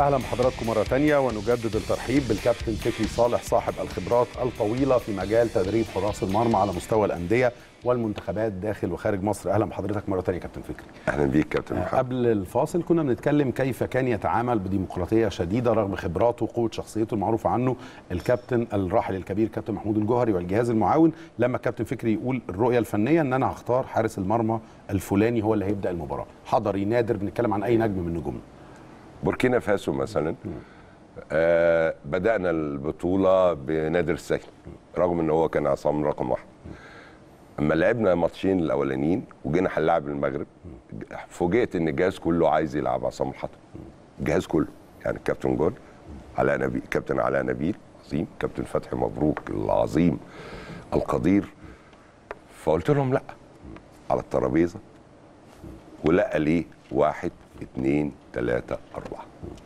اهلا بحضراتكم مره تانية ونجدد الترحيب بالكابتن فكري صالح صاحب الخبرات الطويله في مجال تدريب حراس المرمى على مستوى الانديه والمنتخبات داخل وخارج مصر اهلا بحضرتك مره تانية كابتن فكري اهلا بيك كابتن محمد قبل الفاصل كنا بنتكلم كيف كان يتعامل بديمقراطيه شديده رغم خبراته وقوه شخصيته المعروف عنه الكابتن الراحل الكبير كابتن محمود الجوهري والجهاز المعاون لما الكابتن فكري يقول الرؤيه الفنيه ان انا هختار حارس المرمى الفلاني هو اللي هيبدا المباراه حضري نادر بنتكلم عن اي نجم من نجومنا بوركينا فاسو مثلا آه بدانا البطوله بنادر السيد رغم ان هو كان عصام رقم واحد اما لعبنا ماتشين الاولانيين وجينا هنلعب المغرب فوجئت ان الجهاز كله عايز يلعب عصام الحضري الجهاز كله يعني الكابتن جول علاء نبيل كابتن علاء نبيل عظيم كابتن فتحي مبروك العظيم القدير فقلت لهم لا على الترابيزه ولا ليه واحد اثنين ثلاثة أربعة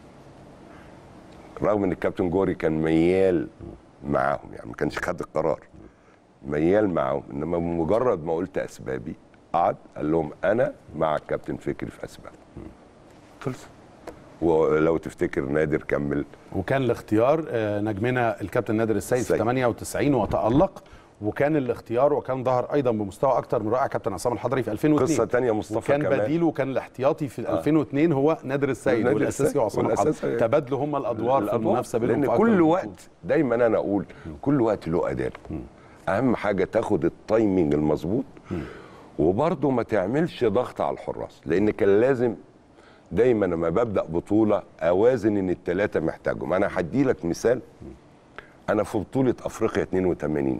رغم ان الكابتن جوري كان ميال معاهم يعني ما كانش خد القرار ميال معاهم انما بمجرد ما قلت اسبابي قعد قال لهم انا مع الكابتن فكري في اسباب خلص ولو تفتكر نادر كمل وكان الاختيار آه، نجمنا الكابتن نادر السيد في السيد. 98 وتألق وكان الاختيار وكان ظهر ايضا بمستوى اكتر من رائع كابتن عصام الحضري في 2002 قصة تانية مصطفى وكان كمال. بديله وكان الاحتياطي في 2002 هو نادر السيد نادر والاساسي السيد وعصام والأساسي. الحضري تبادلوا هم الادوار في المنافسه بينهم لان في أكتر كل من وقت بطولة. دايما انا اقول كل وقت له اداء اهم حاجه تاخد التايمنج المظبوط وبرضه ما تعملش ضغط على الحراس لان كان لازم دايما لما ببدا بطوله اوازن ان الثلاثه محتاجهم انا هدي لك مثال انا في بطوله افريقيا 82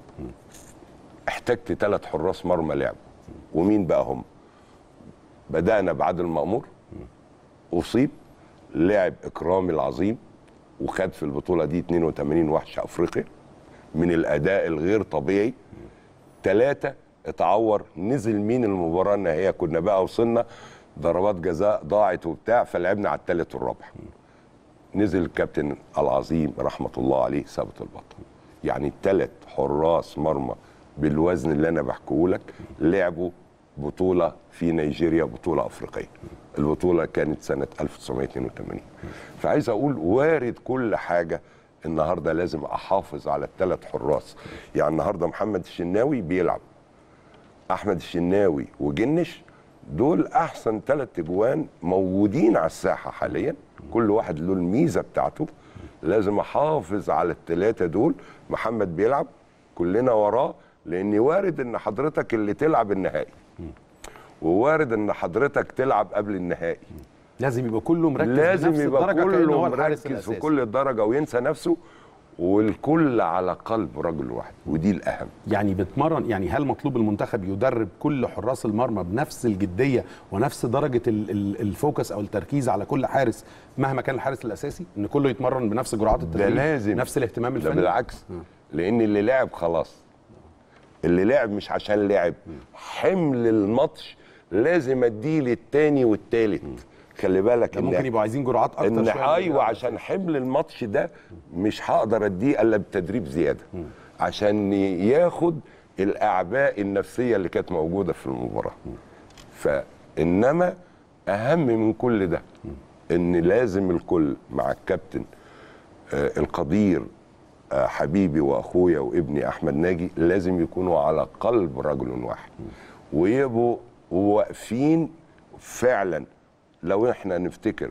احتجت ثلاث حراس مرمى لعب ومين بقى هم بدانا بعادل مامور اصيب لعب اكرامي العظيم وخد في البطوله دي 82 وحش افريقيا من الاداء الغير طبيعي ثلاثه اتعور نزل مين المباراه النهائيه كنا بقى وصلنا ضربات جزاء ضاعت وبتاع فلعبنا على الثالث والرابع نزل الكابتن العظيم رحمه الله عليه ثابت البطل يعني ثلاث حراس مرمى بالوزن اللي انا بحكيه لك لعبوا بطوله في نيجيريا بطوله افريقيه البطوله كانت سنه 1982 فعايز اقول وارد كل حاجه النهارده لازم احافظ على الثلاث حراس يعني النهارده محمد الشناوي بيلعب احمد الشناوي وجنش دول احسن ثلاث اجوان موجودين على الساحه حاليا كل واحد له الميزه بتاعته لازم احافظ على الثلاثه دول محمد بيلعب كلنا وراه لان وارد ان حضرتك اللي تلعب النهائي ووارد ان حضرتك تلعب قبل النهائي لازم يبقى كله مركز لازم بنفس يبقى الدرجه كأنه كله هو الحارس مركز في الاساسي كل الدرجه وينسى نفسه والكل على قلب رجل واحد ودي الاهم يعني بتمرن يعني هل مطلوب المنتخب يدرب كل حراس المرمى بنفس الجديه ونفس درجه ال- ال- الفوكس او التركيز على كل حارس مهما كان الحارس الاساسي ان كله يتمرن بنفس جرعات ده التدريب لازم نفس الاهتمام ده الفني بالعكس لان اللي لعب خلاص اللي لعب مش عشان لعب حمل الماتش لازم اديه للتاني والتالت خلي بالك ده ممكن يبقوا عايزين جرعات اكتر ان شوية ايوه عشان حمل الماتش ده مش هقدر اديه الا بتدريب زياده عشان ياخد الاعباء النفسيه اللي كانت موجوده في المباراه فانما اهم من كل ده ان لازم الكل مع الكابتن آه، القدير آه، حبيبي واخويا وابني احمد ناجي لازم يكونوا على قلب رجل واحد ويبقوا واقفين فعلا لو احنا نفتكر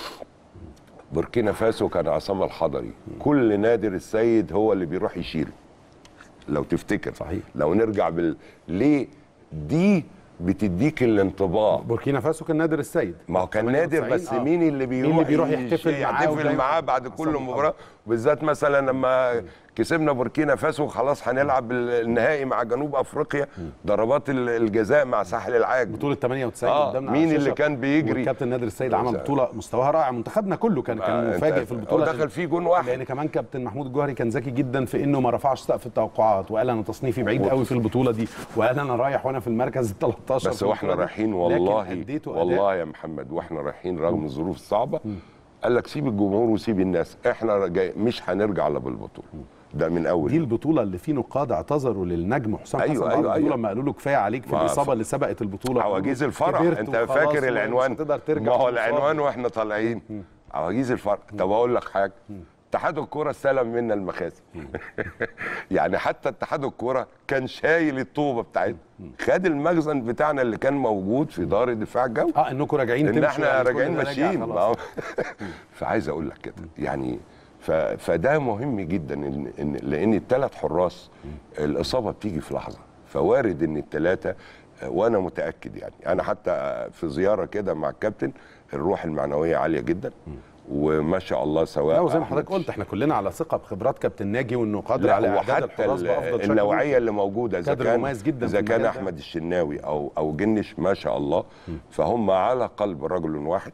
بوركينا فاسو كان عصام الحضري كل نادر السيد هو اللي بيروح يشيله لو تفتكر صحيح. لو نرجع بال ليه دي بتديك الانطباع بوركينا فاسو كان نادر السيد ما هو كان نادر 98 بس آه. مين اللي بيروح, اللي بيروح يش- يحتفل معاه يحتفل ودايما معاه بعد عصام كل الحضري. مباراه بالذات مثلا لما كسبنا بوركينا فاسو خلاص هنلعب النهائي مع جنوب افريقيا ضربات ال- الجزاء مع ساحل العاج بطولة 98 آه، قدامنا مين على اللي الشاشة. كان بيجري؟ والكابتن نادر السيد عمل بطولة مستواها رائع منتخبنا كله كان آه، كان أنت- مفاجئ في البطولة ودخل فيه جون واحد. لأن كمان كابتن محمود الجوهري كان ذكي جدا في إنه ما رفعش سقف التوقعات وقال أنا تصنيفي بعيد قوي في البطولة دي وقال أنا رايح وأنا في المركز ال 13 بس في واحنا البطولة دي. رايحين لكن والله أديته أداء والله يا محمد واحنا رايحين رغم الظروف الصعبه قال لك سيب الجمهور وسيب الناس احنا جاي مش هنرجع الا بالبطوله ده من اول دي البطولة اللي في نقاد اعتذروا للنجم حسام أيوة، حسن بعد أيوة، البطولة أيوة. لما قالوا له كفاية عليك في ما الإصابة ف- اللي سبقت البطولة عواجيز الفرح كبرت انت وخلاص فاكر ومش العنوان هتقدر ترجع ما هو في المصاب. العنوان واحنا طالعين عواجيز الفرق طب اقول لك حاجه اتحاد الكوره استلم منا المخازن يعني حتى اتحاد الكوره كان شايل الطوبه بتاعتنا خد المخزن بتاعنا اللي كان موجود في دار الدفاع الجوي اه انكم راجعين ان تمشوا احنا يعني كل راجعين ده راجع ماشيين خلاص. ما هو- فعايز اقول لك كده يعني ف... فده مهم جدا إن... إن... لان الثلاث حراس الاصابه بتيجي في لحظه فوارد ان الثلاثه وانا متاكد يعني انا حتى في زياره كده مع الكابتن الروح المعنويه عاليه جدا وما شاء الله سواء لا وزي ما أحمد حضرتك قلت احنا كلنا على ثقه بخبرات كابتن ناجي وانه قادر لا على اعداد وحتى الحراس ال- بافضل شكل النوعيه ممكن. اللي موجوده اذا كادر كان مميز جدا اذا في كان المجال ده. احمد الشناوي او او جنش ما شاء الله فهم على قلب رجل واحد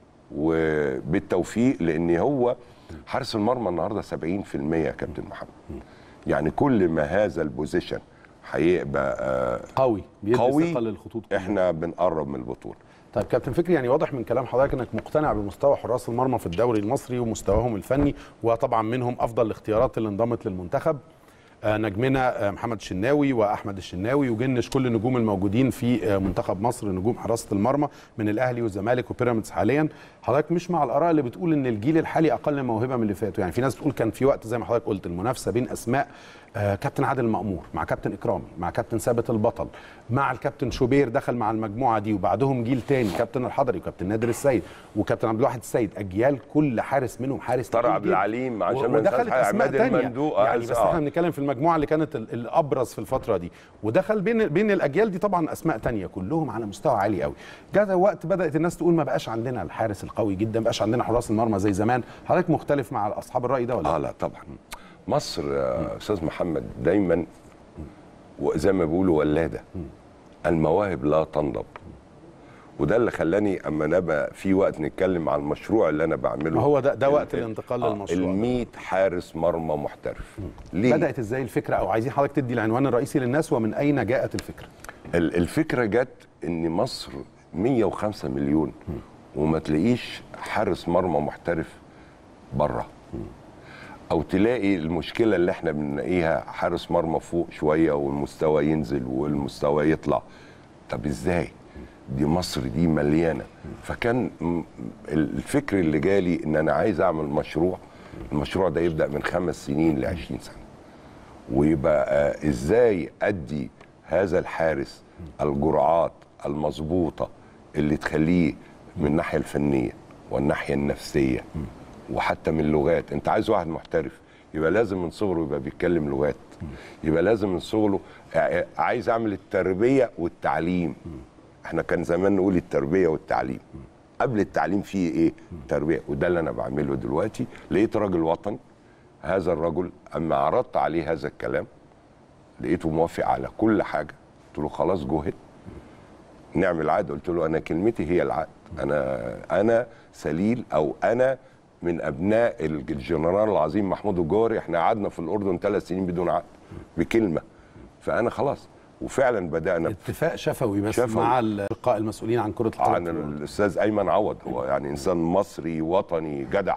وبالتوفيق لان هو حارس المرمى النهارده 70% يا كابتن محمد يعني كل ما هذا البوزيشن هيبقى آه، قوي بيدي قوي ثقه للخطوط كلها. احنا بنقرب من البطوله طيب كابتن فكري يعني واضح من كلام حضرتك انك مقتنع بمستوى حراس المرمى في الدوري المصري ومستواهم الفني وطبعا منهم افضل الاختيارات اللي انضمت للمنتخب آه، نجمنا آه، محمد الشناوي واحمد الشناوي وجنش كل النجوم الموجودين في آه، منتخب مصر نجوم حراسه المرمى من الاهلي والزمالك وبيراميدز حاليا حضرتك مش مع الاراء اللي بتقول ان الجيل الحالي اقل موهبه من اللي فاتوا يعني في ناس بتقول كان في وقت زي ما حضرتك قلت المنافسه بين اسماء آه، كابتن عادل مأمور مع كابتن اكرامي مع كابتن ثابت البطل مع الكابتن شوبير دخل مع المجموعه دي وبعدهم جيل تاني كابتن الحضري وكابتن نادر السيد وكابتن عبد الواحد السيد اجيال كل حارس منهم حارس طارق تقيل عبد جدا. العليم عشان و- ما ننساش ودخلت حاجة، اسماء عماد تانية المندوق، آه، يعني بس آه. احنا بنتكلم في المجموعه اللي كانت ال- الابرز في الفتره دي ودخل بين بين الاجيال دي طبعا اسماء تانية كلهم على مستوى عالي قوي جاء وقت بدات الناس تقول ما بقاش عندنا الحارس القوي جدا ما بقاش عندنا حراس المرمى زي زمان حضرتك مختلف مع اصحاب الراي ده ولا اه لا؟ لا طبعا مصر يا استاذ محمد دايما وزي ما بيقولوا ولاده المواهب لا تنضب وده اللي خلاني اما نبقى في وقت نتكلم عن المشروع اللي انا بعمله ما هو ده- ده ال- وقت ال- الانتقال آه، للمشروع ده. ال 100 حارس مرمى محترف ليه؟ بدات ازاي الفكره او عايزين حضرتك تدي العنوان الرئيسي للناس ومن اين جاءت الفكره؟ ال- الفكره جت ان مصر 105 مليون وما تلاقيش حارس مرمى محترف بره او تلاقي المشكله اللي احنا بنلاقيها حارس مرمى فوق شويه والمستوى ينزل والمستوى يطلع طب ازاي دي مصر دي مليانه فكان م- الفكر اللي جالي ان انا عايز اعمل مشروع المشروع ده يبدا من خمس سنين ل 20 سنه ويبقى آه، ازاي ادي هذا الحارس الجرعات المظبوطه اللي تخليه من الناحيه الفنيه والناحيه النفسيه وحتى من اللغات انت عايز واحد محترف يبقى لازم من صغره يبقى بيتكلم لغات يبقى لازم من صغره ع- عايز اعمل التربيه والتعليم احنا كان زمان نقول التربيه والتعليم قبل التعليم فيه ايه تربيه وده اللي انا بعمله دلوقتي لقيت راجل وطني هذا الرجل اما عرضت عليه هذا الكلام لقيته موافق على كل حاجه قلت له خلاص جهد نعمل عقد قلت له انا كلمتي هي العقد انا انا سليل او انا من ابناء الجنرال العظيم محمود الجوهري احنا قعدنا في الاردن ثلاث سنين بدون عقد بكلمه فانا خلاص وفعلا بدانا اتفاق شفوي بس شفوي. مع الاشقاء المسؤولين عن كره عن القدم الاستاذ ايمن عوض هو يعني انسان مصري وطني جدع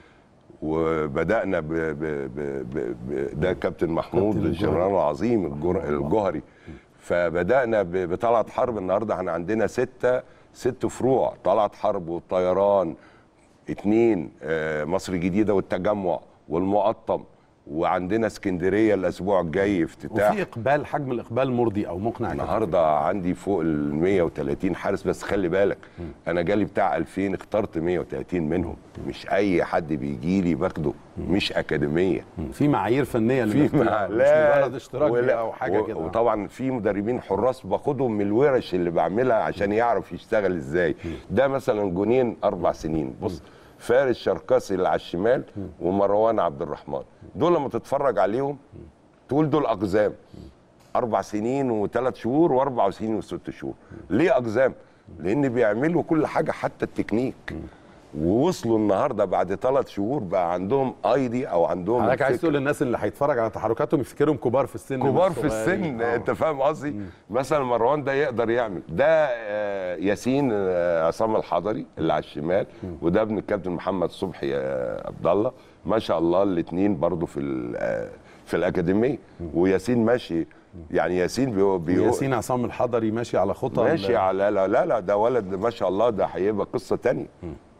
وبدانا ب ب ب ب ب ده كابتن محمود كابتن الجنرال العظيم الجر- الجوهري فبدانا ب- بطلعت حرب النهارده احنا عندنا سته ست فروع طلعت حرب والطيران اتنين آه، مصر الجديده والتجمع والمقطم وعندنا اسكندريه الاسبوع الجاي افتتاح وفي اقبال حجم الاقبال مرضي او مقنع جداً. النهارده عندي فوق ال 130 حارس بس خلي بالك انا جالي بتاع 2000 اخترت 130 منهم مش اي حد بيجي لي باخده مش اكاديميه في معايير فنيه في للاختيار، مع- مش مجرد اشتراك ولا- او حاجه و- كده وطبعا في مدربين حراس باخدهم من الورش اللي بعملها عشان يعرف يشتغل ازاي ده مثلا جونين اربع سنين بص فارس شركاسي اللي على الشمال ومروان عبد الرحمن دول لما تتفرج عليهم تقول دول اقزام اربع سنين وثلاث شهور واربع سنين وست شهور ليه اقزام لان بيعملوا كل حاجه حتى التكنيك ووصلوا النهارده بعد ثلاث شهور بقى عندهم ايدي او عندهم حضرتك عايز الفكر. تقول للناس اللي هيتفرج على تحركاتهم يفتكرهم كبار في السن كبار مش في صغيرين. السن آه. انت فاهم قصدي مثلا مروان ده يقدر يعمل ده آه، ياسين آه، عصام الحضري اللي على الشمال وده ابن الكابتن محمد صبحي آه، عبد الله ما شاء الله الاثنين برضو في ال- آه، في الاكاديميه وياسين ماشي يعني ياسين بيو بيو ياسين عصام الحضري ماشي على خطى ماشي ال- على لا لا لا ده ولد ما شاء الله ده هيبقى قصه تانية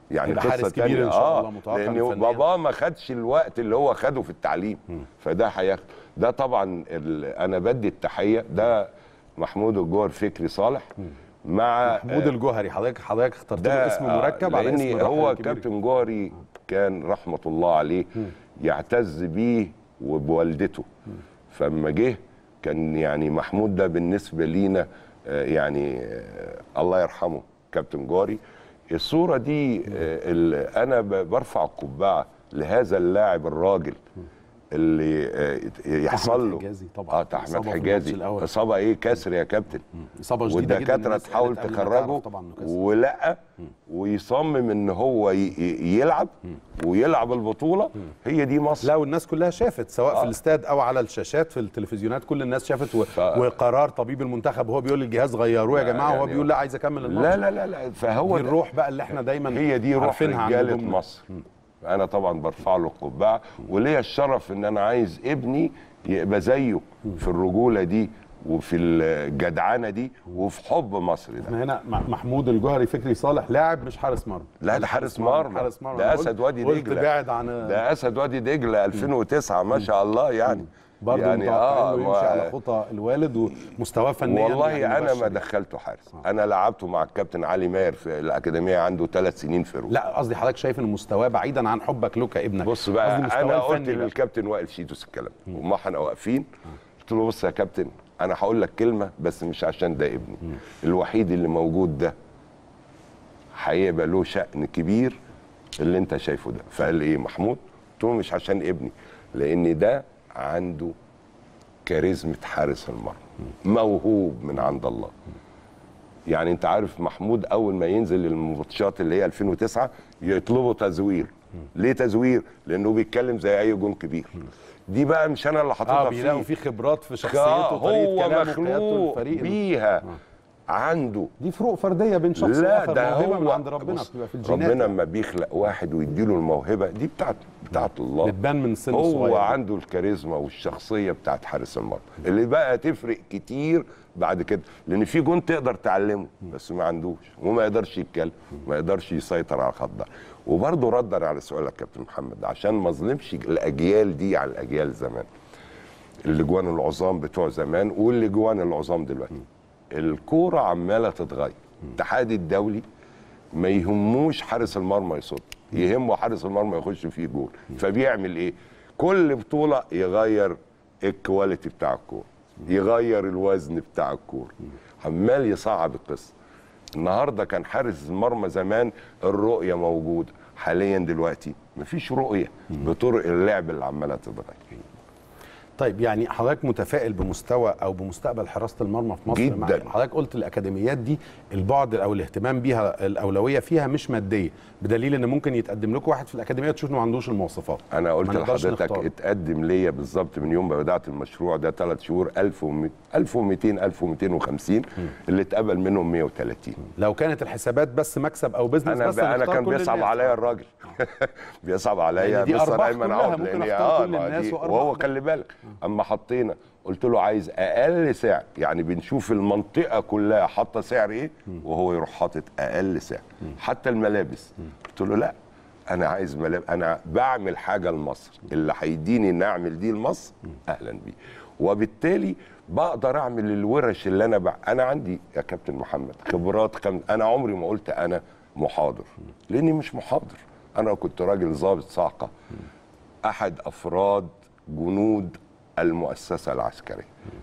يعني يبقى حارس قصه كبير تانية إن شاء اه الله متوقع لان فنياً. باباه ما خدش الوقت اللي هو خده في التعليم فده هياخد ده طبعا ال... انا بدي التحيه ده محمود الجوهر فكري صالح مع محمود الجوهري حضرتك حضرتك اخترت له ده اسم آه، مركب على اسم لان الراحل هو الكبير. كابتن جوهري كان رحمه الله عليه يعتز بيه وبوالدته فلما جه كان يعني محمود ده بالنسبه لينا آه، يعني آه، الله يرحمه كابتن جوهري الصوره دي آه، ال- انا ب- برفع القبعه لهذا اللاعب الراجل اللي آه، يحصل له حجازي طبعا. اه بتاع إصابة احمد في حجازي الماتش الأول. اصابه ايه كسر يا كابتن اصابه شديده جدا والدكاتره الناس تحاول قالت قبل ما تخرجه تعرف طبعا إنه كسر. ولا ويصمم ان هو ي- ي- يلعب ويلعب البطوله هي دي مصر لا والناس كلها شافت سواء في آه. الاستاد او على الشاشات في التلفزيونات كل الناس شافت و... ف- وقرار طبيب المنتخب وهو بيقول الجهاز غيروه يا لا، جماعه وهو يعني- بيقول لا عايز اكمل الماتش لا لا لا لا فهو دي ده- الروح بقى اللي احنا دايما هي دي روح عارفينها عن رجاله نجومنا. مصر انا طبعا برفع له القبعه وليا الشرف ان انا عايز ابني يبقى زيه في الرجوله دي وفي الجدعنه دي وفي حب مصر ده احنا هنا مع- محمود الجوهري فكري صالح لاعب مش حارس مرمى لا ده حارس مرمى حارس مرمى ده أنا اسد قلت- وادي قلت دجله بعد عن ده اسد وادي دجله 2009 ما شاء الله يعني برضه يعني اه اه يمشي ما- على خطى الوالد ومستواه فنيا والله يعني انا مبشر ما يعني. دخلته حارس انا لعبته مع الكابتن علي ماهر في الاكاديميه عنده ثلاث سنين في روما لا قصدي حضرتك شايف ان مستواه بعيدا عن حبك له كابنك بص قصدي بقى مستواه انا قلت الفني بقى. للكابتن وائل شيتوس الكلام وما احنا واقفين قلت له بص يا كابتن انا هقول لك كلمه بس مش عشان ده ابني الوحيد اللي موجود ده هيبقى له شأن كبير اللي انت شايفه ده فقال لي ايه محمود قلت له مش عشان ابني لان ده عنده كاريزمة حارس المرمى موهوب من عند الله يعني انت عارف محمود اول ما ينزل الماتشات اللي هي 2009 يطلبوا تزوير ليه تزوير لانه بيتكلم زي اي جون كبير دي بقى مش انا اللي اه حاططها بيلاقوا فيه في خبرات في آه، شخصيته وطريقه هو كلامه وقيادته مخلوق للفريق بيها عنده دي فروق فرديه بين شخص لا واخر ده موهبه هو من عند ربنا بص، بتبقى في الجينات ربنا يعني. لما بيخلق واحد ويديله الموهبه دي بتاعت بتاعت الله بتبان من السن هو الصغير عنده الكاريزما والشخصيه بتاعت حارس المرمى اللي بقى تفرق كتير بعد كده لان في جون تقدر تعلمه بس ما عندوش وما يقدرش يتكلم ما يقدرش يسيطر على الخط ده وبرضه ردا على سؤالك يا كابتن محمد عشان ما اظلمش الاجيال دي على الاجيال زمان الاجوان العظام بتوع زمان والاجوان العظام دلوقتي الكوره عماله تتغير الاتحاد الدولي ما يهموش حارس المرمى يصد يهمه حارس المرمى يخش فيه جول فبيعمل ايه كل بطوله يغير الكواليتي بتاع الكوره يغير الوزن بتاع الكوره عمال يصعب القصه النهارده كان حارس المرمى زمان الرؤيه موجوده حاليا دلوقتي مفيش رؤيه بطرق اللعب اللي عماله تتغير طيب يعني حضرتك متفائل بمستوى او بمستقبل حراسه المرمى في مصر جداً. مع حضرتك قلت الاكاديميات دي البعد او الاهتمام بيها الاولويه فيها مش ماديه بدليل ان ممكن يتقدم لكم واحد في الاكاديميه تشوف انه ما عندوش المواصفات انا قلت ما نقدرش لحضرتك نختار. اتقدم ليا بالظبط من يوم ما بدات المشروع ده ثلاث شهور 1200 1200 1250 اللي اتقبل منهم 130 لو كانت الحسابات بس مكسب او بزنس انا بس بقى انا هنختار كان كل بيصعب الناس. عليا الراجل بيصعب عليا لأن دي مستر أرباح ايمن كلها، عوض ممكن لان أختار كل ما الناس دي- وأرباح وهو ده. خلي بالك اما حطينا قلت له عايز اقل سعر يعني بنشوف المنطقه كلها حاطه سعر ايه وهو يروح حاطط اقل سعر حتى الملابس قلت له لا انا عايز ملابس انا بعمل حاجه لمصر اللي هيديني ان اعمل دي لمصر اهلا بيه وبالتالي بقدر اعمل الورش اللي انا بع... انا عندي يا كابتن محمد خبرات خم... انا عمري ما قلت انا محاضر لاني مش محاضر انا كنت راجل ضابط صاعقه احد افراد جنود المؤسسه العسكريه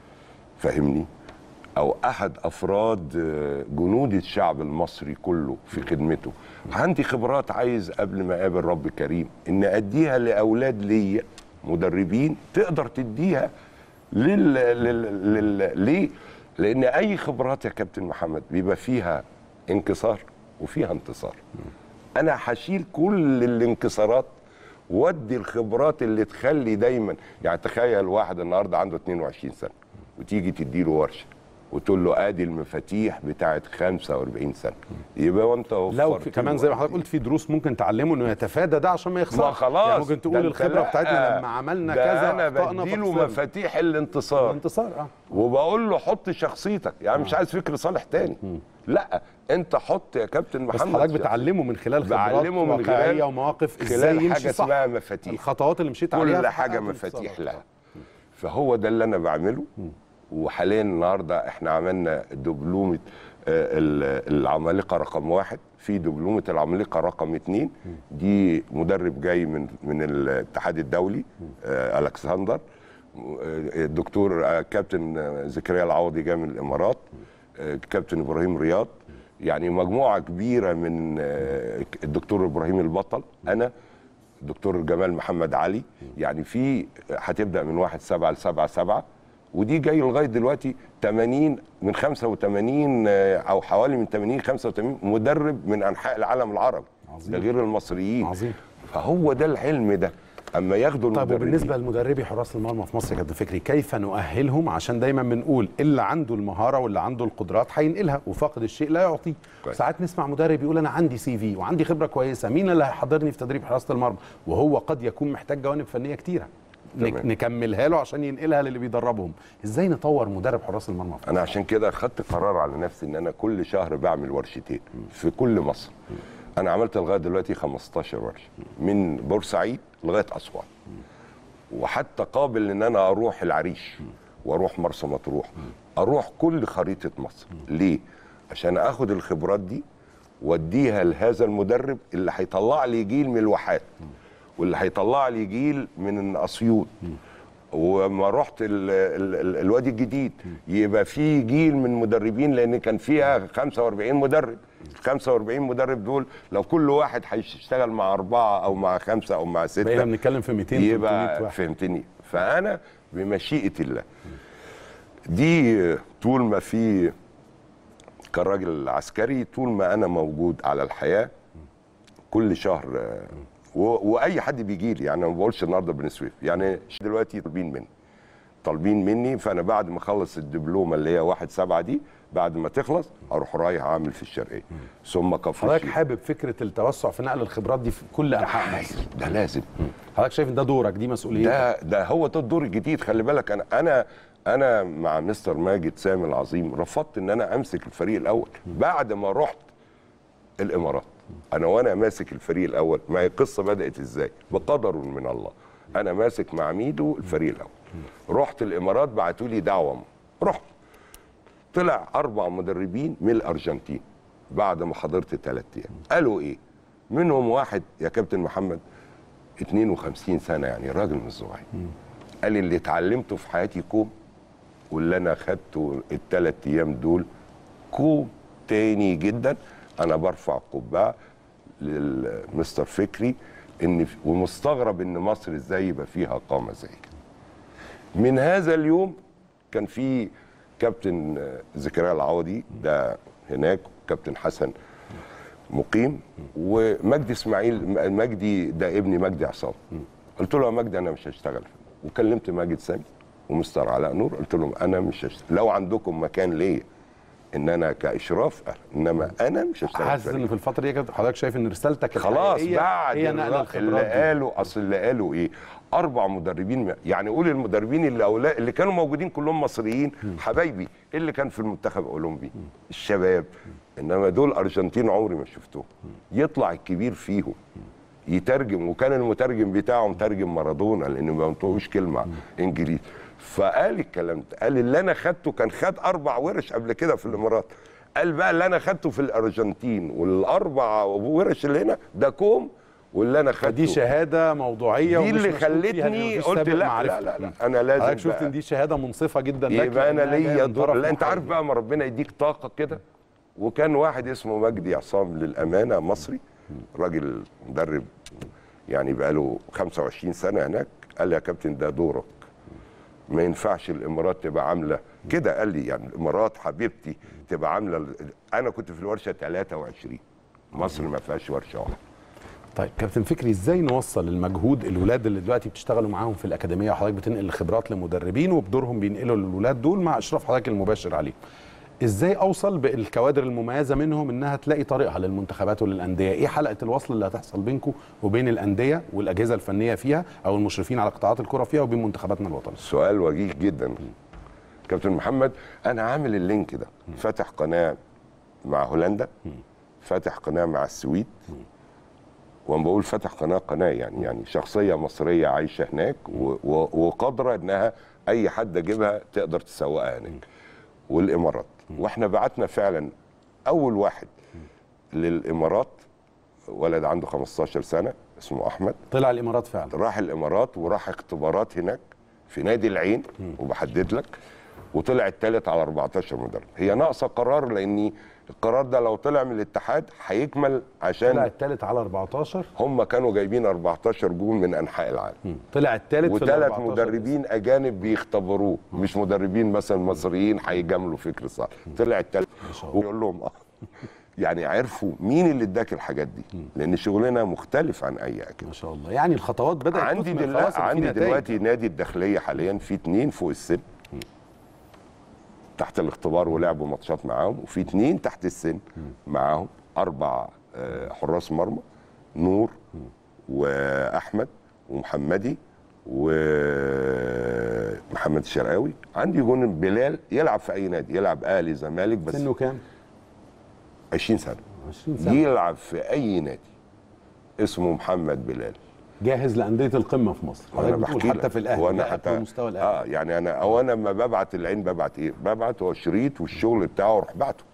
فاهمني او احد افراد آه، جنود الشعب المصري كله في خدمته عندي خبرات عايز قبل ما اقابل رب كريم ان اديها لاولاد ليا مدربين تقدر تديها لل... لل... لل... ليه لان اي خبرات يا كابتن محمد بيبقى فيها انكسار وفيها انتصار انا هشيل كل الانكسارات وادي الخبرات اللي تخلي دايما يعني تخيل واحد النهارده عنده 22 سنه وتيجي تديله ورشه وتقول له ادي المفاتيح بتاعت 45 سنه يبقى وانت لو وفرت في كمان له زي ما قد حضرتك إيه. قلت في دروس ممكن تعلمه انه يتفادى ده عشان ما يخسرش ما خلاص يعني ممكن ده تقول أنت الخبره لا، بتاعتنا لما عملنا ده كذا انا اخطانا بديله فخسرنا. مفاتيح الانتصار الانتصار اه وبقول له حط شخصيتك يعني مش عايز فكر صالح تاني لا انت حط يا كابتن بس محمد حضرتك في- بتعلمه من خلال خبرات بعلمه من واقعيه خلال- ومواقف ازاي خلال يمشي حاجه صح اسمها مفاتيح الخطوات اللي مشيت عليها كل في حاجه حققت مفاتيح الانتصارات. لها فهو ده اللي انا بعمله وحاليا النهارده احنا عملنا دبلومه آه، ال- العمالقه رقم واحد في دبلومه العمالقه رقم اثنين دي مدرب جاي من من الاتحاد الدولي آه، الكسندر آه، الدكتور آه، كابتن آه، زكريا العوضي جاي من الامارات آه، كابتن ابراهيم رياض يعني مجموعه كبيره من آه، الدكتور ابراهيم البطل انا دكتور جمال محمد علي يعني في هتبدا من 1 7 ل 7 7 ودي جاي لغايه دلوقتي 80 من 85 آه، او حوالي من 80 85 مدرب من انحاء العالم العربي عظيم. ده غير المصريين عظيم فهو ده الحلم ده اما ياخدوا طيب المدربين وبالنسبه لمدربي حراس المرمى في مصر يا كابتن فكري كيف نؤهلهم عشان دايما بنقول اللي عنده المهاره واللي عنده القدرات هينقلها وفاقد الشيء لا يعطيه كويس. ساعات نسمع مدرب يقول انا عندي سي في وعندي خبره كويسه مين اللي هيحضرني في تدريب حراسه المرمى وهو قد يكون محتاج جوانب فنيه كتيره نك- تمام. نكملها له عشان ينقلها للي بيدربهم ازاي نطور مدرب حراس المرمى في انا عشان كده خدت قرار على نفسي ان انا كل شهر بعمل ورشتين في كل مصر انا عملت لغايه دلوقتي 15 ورشه من بورسعيد لغايه اسوان وحتى قابل ان انا اروح العريش واروح مرسى مطروح اروح كل خريطه مصر ليه عشان اخد الخبرات دي واديها لهذا المدرب اللي هيطلع لي جيل من الواحات واللي هيطلع لي جيل من اسيوط وما رحت ال ال ال الوادي الجديد يبقى في جيل من مدربين لان كان فيها 45 مدرب ال 45 مدرب دول لو كل واحد هيشتغل مع اربعه او مع خمسه او مع سته بقينا بنتكلم في 200 300 يبقى واحد فهمتني فانا بمشيئه الله دي طول ما في كراجل عسكري طول ما انا موجود على الحياه كل شهر آه، و- واي حد بيجي لي يعني ما بقولش النهارده بن سويف يعني دلوقتي طالبين مني طالبين مني فانا بعد ما اخلص الدبلومه اللي هي واحد سبعة دي بعد ما تخلص اروح رايح اعمل في الشرقيه ثم كفر حضرتك الشيخ. حابب فكره التوسع في نقل الخبرات دي في كل انحاء مصر ده لازم حضرتك شايف ان ده دورك دي مسؤوليتك ده ده هو ده الدور الجديد خلي بالك انا انا انا مع مستر ماجد سامي العظيم رفضت ان انا امسك الفريق الاول بعد ما رحت الامارات انا وانا ماسك الفريق الاول ما هي القصه بدات ازاي بقدر من الله انا ماسك مع ميدو الفريق الاول رحت الامارات بعتوا لي دعوه رحت طلع اربع مدربين من الارجنتين بعد ما حضرت ثلاث ايام قالوا ايه منهم واحد يا كابتن محمد 52 سنه يعني راجل مش صغير قال لي اللي اتعلمته في حياتي كوم واللي انا خدته الثلاث ايام دول كوم تاني جدا انا برفع قبعه للمستر فكري ان ومستغرب ان مصر ازاي يبقى فيها قامه زي كده من هذا اليوم كان في كابتن آه، زكريا العوضي ده هناك كابتن حسن مقيم ومجدي اسماعيل م- مجدي ده ابني مجدي عصام قلت له يا مجدي انا مش هشتغل وكلمت ماجد سامي ومستر علاء نور قلت لهم انا مش هشتغل لو عندكم مكان ليا ان انا كاشراف أهلا. انما انا مش هشتغل حاسس فريق. ان في الفتره دي يا كابتن حضرتك شايف ان رسالتك خلاص الحقيقية بعد هي نقل الر- اللي الخبرات دي. قالوا اصل اللي قالوا ايه اربع مدربين م- يعني قول المدربين اللي أولا اللي كانوا موجودين كلهم مصريين حبايبي اللي كان في المنتخب الاولمبي الشباب انما دول ارجنتين عمري ما شفتهم يطلع الكبير فيهم يترجم وكان المترجم بتاعه مترجم مارادونا لانه ما بينطقوش كلمه انجليزي فقال الكلام ده قال اللي انا خدته كان خد اربع ورش قبل كده في الامارات قال بقى اللي انا خدته في الارجنتين والاربع ورش اللي هنا ده كوم واللي انا خدته فدي شهاده موضوعيه دي ومش اللي مشكوك فيها لأن خلتني مفيش قلت سابق لا لا معرفة. لا, لا انا لازم حضرتك شفت بقى ان دي شهاده منصفه جدا لك يبقى انا لأنها جاية ليا من دور طرف لا انت عارف محايد. بقى ما ربنا يديك طاقه كده وكان واحد اسمه مجدي عصام للامانه مصري راجل مدرب يعني بقى له 25 سنه هناك قال لي يا كابتن ده دورك ما ينفعش الامارات تبقى عامله كده قال لي يعني الامارات حبيبتي تبقى عامله ال- انا كنت في الورشه 23 مصر ما فيهاش ورشه واحده طيب كابتن فكري ازاي نوصل المجهود الولاد اللي دلوقتي بتشتغلوا معاهم في الاكاديميه وحضرتك بتنقل الخبرات لمدربين وبدورهم بينقلوا للولاد دول مع اشراف حضرتك المباشر عليهم ازاي اوصل بالكوادر المميزه منهم انها تلاقي طريقها للمنتخبات وللانديه ايه حلقه الوصل اللي هتحصل بينكم وبين الانديه والاجهزه الفنيه فيها او المشرفين على قطاعات الكره فيها وبين منتخباتنا الوطنيه سؤال وجيه جدا كابتن محمد انا عامل اللينك ده فاتح قناه مع هولندا فاتح قناه مع السويد وانا بقول فاتح قناه قناه يعني يعني شخصيه مصريه عايشه هناك و- و- وقادره انها اي حد اجيبها تقدر تسوقها هناك والامارات واحنا بعتنا فعلا اول واحد للامارات ولد عنده 15 سنه اسمه احمد طلع الامارات فعلا راح الامارات وراح اختبارات هناك في نادي العين وبحدد لك وطلع الثالث على 14 مدرب هي ناقصه قرار لان القرار ده لو طلع من الاتحاد هيكمل طلع عشان الثالث على 14 هم كانوا جايبين 14 جون من انحاء العالم طلع الثالث في ال وثلاث 14 مدربين اجانب بيختبروه مش مدربين مثلا مصريين هيجاملوا فكر صح طلع الثالث ويقول لهم اه يعني عرفوا مين اللي اداك الحاجات دي لان شغلنا مختلف عن اي اكل ما شاء الله يعني الخطوات بدات عندي تثمر دلوقتي خلاص إن في عندي نتائج. دلوقتي نادي الداخليه حاليا في اتنين فوق السن تحت الاختبار ولعبوا ماتشات معاهم وفي اتنين تحت السن معاهم اربع آه، حراس مرمى نور واحمد ومحمدي ومحمد الشرقاوي عندي جون بلال يلعب في اي نادي يلعب اهلي زمالك بس سنه كام 20 سنه 20 سنه يلعب في اي نادي اسمه محمد بلال جاهز لانديه القمه في مصر وانا حضرتك بتقول بحكي حتى لك. في الاهلي وانا لا، حتى في مستوى الاهلي اه يعني انا او انا لما ببعت العين ببعت ايه؟ ببعت هو شريط والشغل بتاعه اروح بعته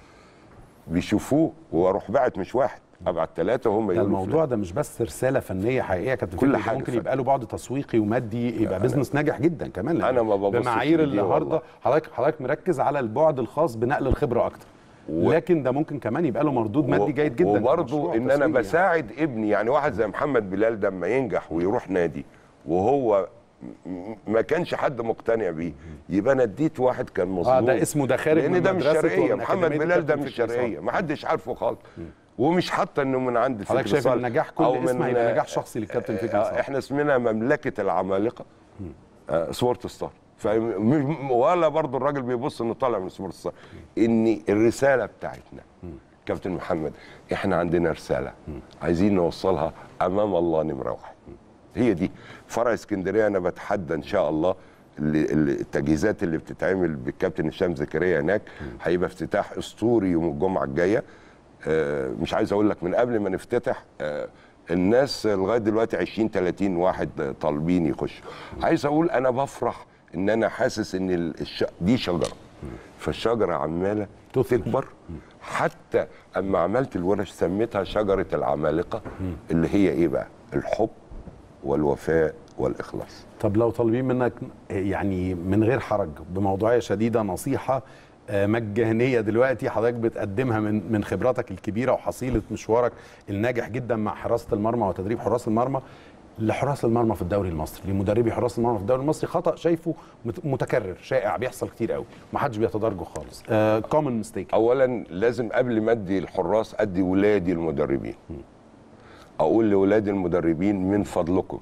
بيشوفوه واروح بعت مش واحد ابعت ثلاثه وهم ده يقولوا الموضوع ده مش بس رساله فنيه حقيقيه كابتن كل فكري، ده حاجة ممكن فن. يبقى له بعد تسويقي ومادي يبقى بزنس ناجح جدا كمان لأن أنا ما ببصش بمعايير لدي النهارده والله. حضرتك حضرتك مركز على البعد الخاص بنقل الخبره اكتر و- لكن ده ممكن كمان يبقى له مردود مادي جيد جدا وبرضه كمشروع ان انا تسويقي بساعد ابني يعني واحد زي محمد بلال ده اما ينجح ويروح نادي وهو م- ما كانش حد مقتنع بيه يبقى انا اديت واحد كان مظلوم اه ده اسمه ده خارج لان من ده مش مدرسة شرقيه ومن محمد أكاديمية بلال ده الكابتن مش فكري صالح. شرقيه ما حدش عارفه خالص ومش حتى انه من عند حضرتك فكري شايف صالح النجاح كل أو اسم من- هيبقى نجاح شخصي للكابتن فكري آه، صالح احنا اسمنا مملكه العمالقه آه، سبورت ستار فم- ولا برضو الراجل بيبص انه طالع من سبورت ستار ان الرساله بتاعتنا كابتن محمد احنا عندنا رساله عايزين نوصلها امام الله نمره واحد هي دي فرع اسكندريه انا بتحدى ان شاء الله ال- ال- التجهيزات اللي بتتعمل بالكابتن هشام زكريا هناك هيبقى افتتاح اسطوري يوم الجمعه الجايه آه، مش عايز اقول لك من قبل ما نفتتح آه، الناس لغايه دلوقتي 20 30 واحد طالبين يخشوا عايز اقول انا بفرح ان انا حاسس ان ال- الش... دي شجره فالشجره عماله تثمر. تكبر حتى اما عملت الورش سميتها شجره العمالقه اللي هي ايه بقى الحب والوفاء والاخلاص طب لو طالبين منك يعني من غير حرج بموضوعيه شديده نصيحه آه، مجانيه دلوقتي حضرتك بتقدمها من من خبراتك الكبيره وحصيله مشوارك الناجح جدا مع حراسه المرمى وتدريب حراس المرمى لحراس المرمى في الدوري المصري لمدربي حراس المرمى في الدوري المصري خطا شايفه مت- متكرر شائع بيحصل كتير قوي ما حدش بيتدرجه خالص كومن ميستيك اولا لازم قبل ما ادي الحراس ادي ولادي المدربين اقول لاولادي المدربين من فضلكم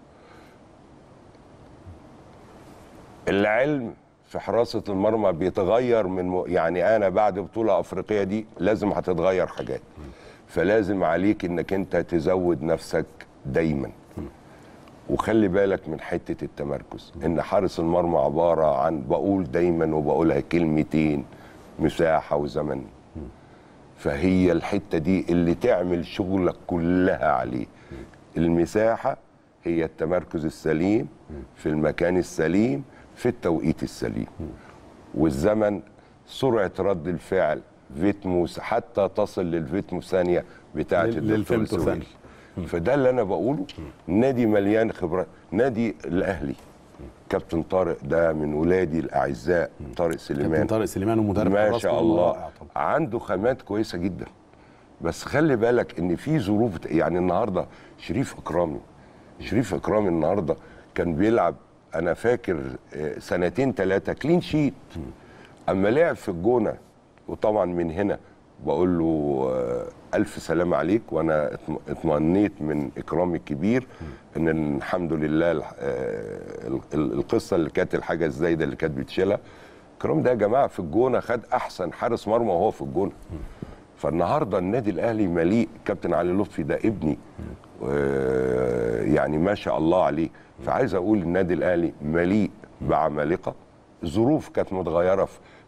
العلم في حراسه المرمى بيتغير من م... يعني انا بعد بطوله افريقيه دي لازم هتتغير حاجات فلازم عليك انك انت تزود نفسك دايما وخلي بالك من حته التمركز ان حارس المرمى عباره عن بقول دايما وبقولها كلمتين مساحه وزمن فهي الحته دي اللي تعمل شغلك كلها عليه المساحه هي التمركز السليم في المكان السليم في التوقيت السليم والزمن سرعه رد الفعل فيتموس حتى تصل للفيتمو ثانيه بتاعه لل- الدكتور للفيمتو سويل. ثانية. فده اللي انا بقوله نادي مليان خبرات نادي الاهلي كابتن طارق ده من ولادي الاعزاء طارق كابتن سليمان طارق سليمان ومدرب ما حراس شاء مرمى الله رائع طبعا. عنده خامات كويسه جدا بس خلي بالك ان في ظروف يعني النهارده شريف اكرامي شريف اكرامي النهارده كان بيلعب انا فاكر آه، سنتين ثلاثه كلين شيت اما لعب في الجونه وطبعا من هنا بقول له آه، الف سلام عليك وانا اطم- اطمئنيت من اكرامي الكبير ان الحمد لله ال- آه، ال- ال- القصه اللي كانت الحاجه الزايده اللي كانت بتشيلها اكرام ده يا جماعه في الجونه خد احسن حارس مرمى وهو في الجونه فالنهارده النادي الاهلي مليء كابتن علي لطفي ده ابني آه، يعني ما شاء الله عليه فعايز اقول النادي الاهلي مليء بعمالقه ظروف كانت متغيره في-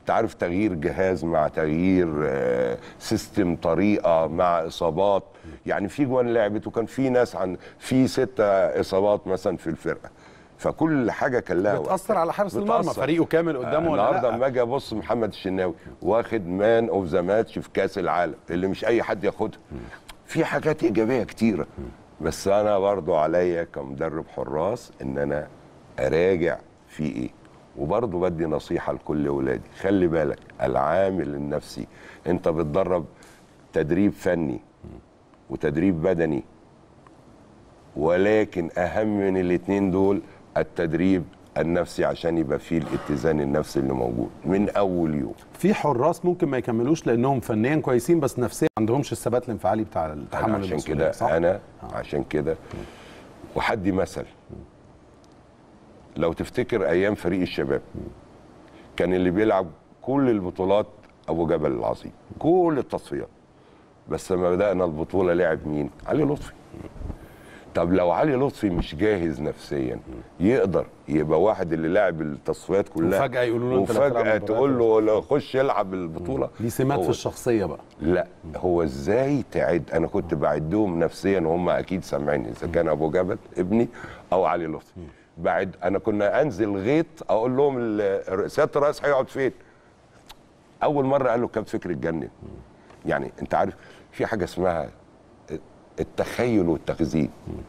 انت عارف تغيير جهاز مع تغيير آه، سيستم طريقه مع اصابات يعني في جوان لعبت وكان في ناس عن في ستة اصابات مثلا في الفرقه فكل حاجه كان لها وقت. بتاثر على حارس المرمى بتأثر. فريقه كامل قدامه ولا النهارده لا لما اجي ابص محمد الشناوي واخد مان اوف ذا ماتش في كاس العالم اللي مش اي حد ياخدها في حاجات ايجابيه كتيره بس انا برضو عليا كمدرب حراس ان انا اراجع في ايه وبرضو بدي نصيحه لكل اولادي خلي بالك العامل النفسي انت بتدرب تدريب فني وتدريب بدني ولكن اهم من الاثنين دول التدريب النفسي عشان يبقى فيه الاتزان النفسي اللي موجود من اول يوم في حراس ممكن ما يكملوش لانهم فنيا كويسين بس نفسيا ما عندهمش الثبات الانفعالي بتاع أنا التحمل عشان المسؤولية، كده صح؟ انا عشان كده وحدي مثل لو تفتكر ايام فريق الشباب كان اللي بيلعب كل البطولات ابو جبل العظيم كل التصفيات بس لما بدانا البطوله لعب مين علي لطفي طب لو علي لطفي مش جاهز نفسيا يقدر يبقى واحد اللي لعب التصفيات كلها وفجأة يقولوا له أنت اللي هتلعب وفجاه المباريات. تقول له لا خش يلعب البطوله دي سمات هو في الشخصيه بقى لا هو ازاي تعد انا كنت بعدهم نفسيا وهم اكيد سامعيني اذا كان ابو جبل ابني او علي لطفي بعد انا كنا انزل غيط اقول لهم ال- سياده الرئيس هيقعد فين اول مره قال له كابتن فكري اتجنن يعني انت عارف في حاجه اسمها التخيل والتخزين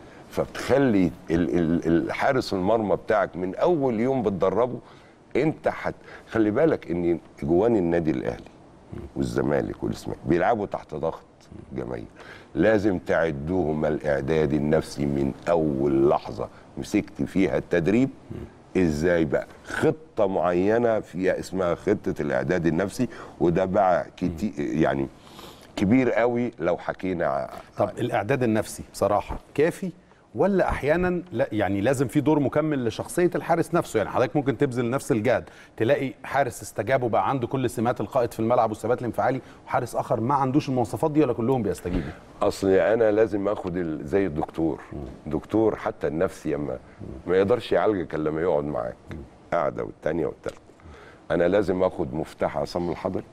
فبتخلي ال- ال- الحارس المرمى بتاعك من اول يوم بتدربه انت حت خلي بالك ان جوان النادي الاهلي والزمالك والاسماعيلي بيلعبوا تحت ضغط جماهير لازم تعدوهم الاعداد النفسي من اول لحظه مسكت فيها التدريب ازاي بقى خطه معينه فيها اسمها خطه الاعداد النفسي وده بقى كتير يعني كبير قوي لو حكينا ع- طب الاعداد النفسي بصراحه كافي ولا احيانا لا يعني لازم في دور مكمل لشخصيه الحارس نفسه يعني حضرتك ممكن تبذل نفس الجهد تلاقي حارس استجاب وبقى عنده كل سمات القائد في الملعب والثبات الانفعالي وحارس اخر ما عندوش المواصفات دي ولا كلهم بيستجيبوا اصل انا لازم اخد ال- زي الدكتور دكتور حتى النفسي اما ما يقدرش يعالجك الا لما يقعد معاك قاعده والتانيه والتالته انا لازم اخد مفتاح عصام الحضري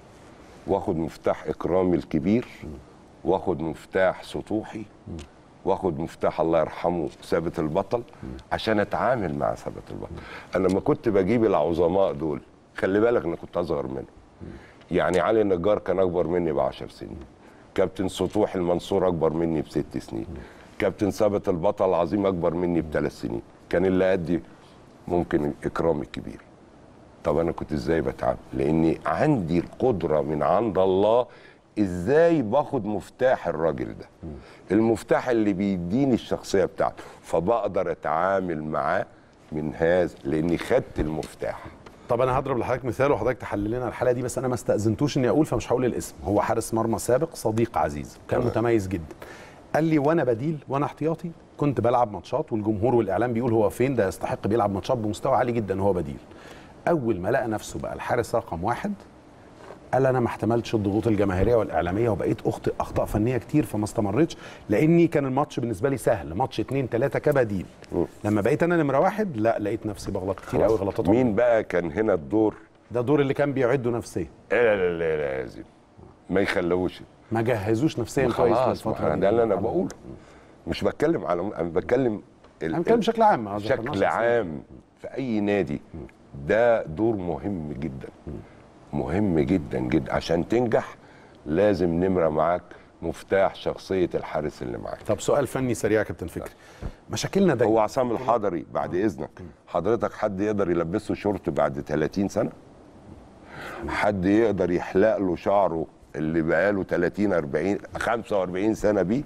واخد مفتاح اكرامي الكبير واخد مفتاح سطوحي واخد مفتاح الله يرحمه ثابت البطل عشان اتعامل مع ثابت البطل انا لما كنت بجيب العظماء دول خلي بالك انا كنت اصغر منهم يعني علي النجار كان اكبر مني ب 10 سنين كابتن سطوح المنصور اكبر مني بست سنين كابتن ثابت البطل العظيم اكبر مني بثلاث سنين كان اللي قدي ممكن اكرامي الكبير طب انا كنت ازاي بتعامل لاني عندي القدره من عند الله ازاي باخد مفتاح الراجل ده المفتاح اللي بيديني الشخصيه بتاعته فبقدر اتعامل معاه من هذا لاني خدت المفتاح طب انا هضرب لحضرتك مثال وحضرتك تحلل لنا الحلقه دي بس انا ما استاذنتوش اني اقول فمش هقول الاسم هو حارس مرمى سابق صديق عزيز كان تمام. متميز جدا قال لي وانا بديل وانا احتياطي كنت بلعب ماتشات والجمهور والاعلام بيقول هو فين ده يستحق بيلعب ماتشات بمستوى عالي جدا وهو بديل اول ما لقى نفسه بقى الحارس رقم واحد قال انا ما احتملتش الضغوط الجماهيريه والاعلاميه وبقيت اخطئ اخطاء فنيه كتير فما استمرتش لاني كان الماتش بالنسبه لي سهل ماتش اتنين تلاته كبديل لما بقيت انا نمره واحد لا لقيت نفسي بغلط كتير قوي غلطات عمري. مين بقى كان هنا الدور ده دور اللي كان بيعده نفسيا لا لا لا لازم ما يخلوش ما جهزوش نفسيا كويس خلاص للفتره ما دي ده اللي انا بقوله مش بتكلم على انا بتكلم ال- انا بتكلم بشكل عام ما ذكرناش بشكل أسماء. عام في اي نادي ده دور مهم جدا مهم جدا جدا عشان تنجح لازم نمره معاك مفتاح شخصيه الحارس اللي معاك طب سؤال فني سريع يا كابتن فكري مشاكلنا دايما هو عصام الحضري بعد اذنك حضرتك حد يقدر يلبسه شورت بعد 30 سنه حد يقدر يحلق له شعره اللي بقاله 30 40 45 سنه بيه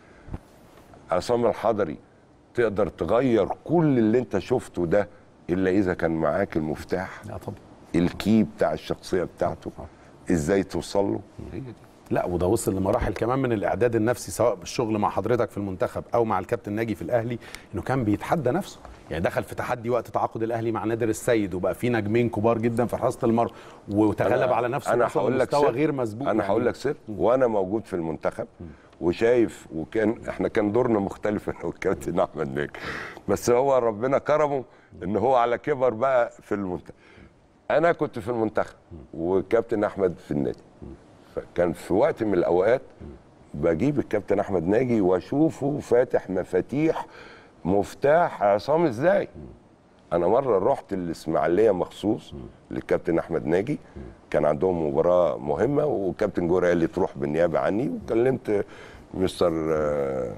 عصام الحضري تقدر تغير كل اللي انت شفته ده الا اذا كان معاك المفتاح لا طبعا الكي بتاع الشخصيه بتاعته ازاي توصل له هي دي لا وده وصل لمراحل كمان من الاعداد النفسي سواء بالشغل مع حضرتك في المنتخب او مع الكابتن ناجي في الاهلي انه كان بيتحدى نفسه يعني دخل في تحدي وقت تعاقد الاهلي مع نادر السيد وبقى في نجمين كبار جدا في حراسه المرمى وتغلب أنا- على نفسه انا وصل هقول لك لمستوى سر غير مسبوق انا يعني. هقول لك سر وانا موجود في المنتخب وشايف وكان احنا كان دورنا مختلف انا والكابتن احمد ناجي بس هو ربنا كرمه ان هو على كبر بقى في المنتخب انا كنت في المنتخب والكابتن احمد في النادي فكان في وقت من الاوقات بجيب الكابتن احمد ناجي واشوفه فاتح مفاتيح مفتاح عصام ازاي انا مره رحت الاسماعيليه مخصوص للكابتن احمد ناجي كان عندهم مباراه مهمه والكابتن جوري قال لي تروح بالنيابه عني وكلمت مستر آه،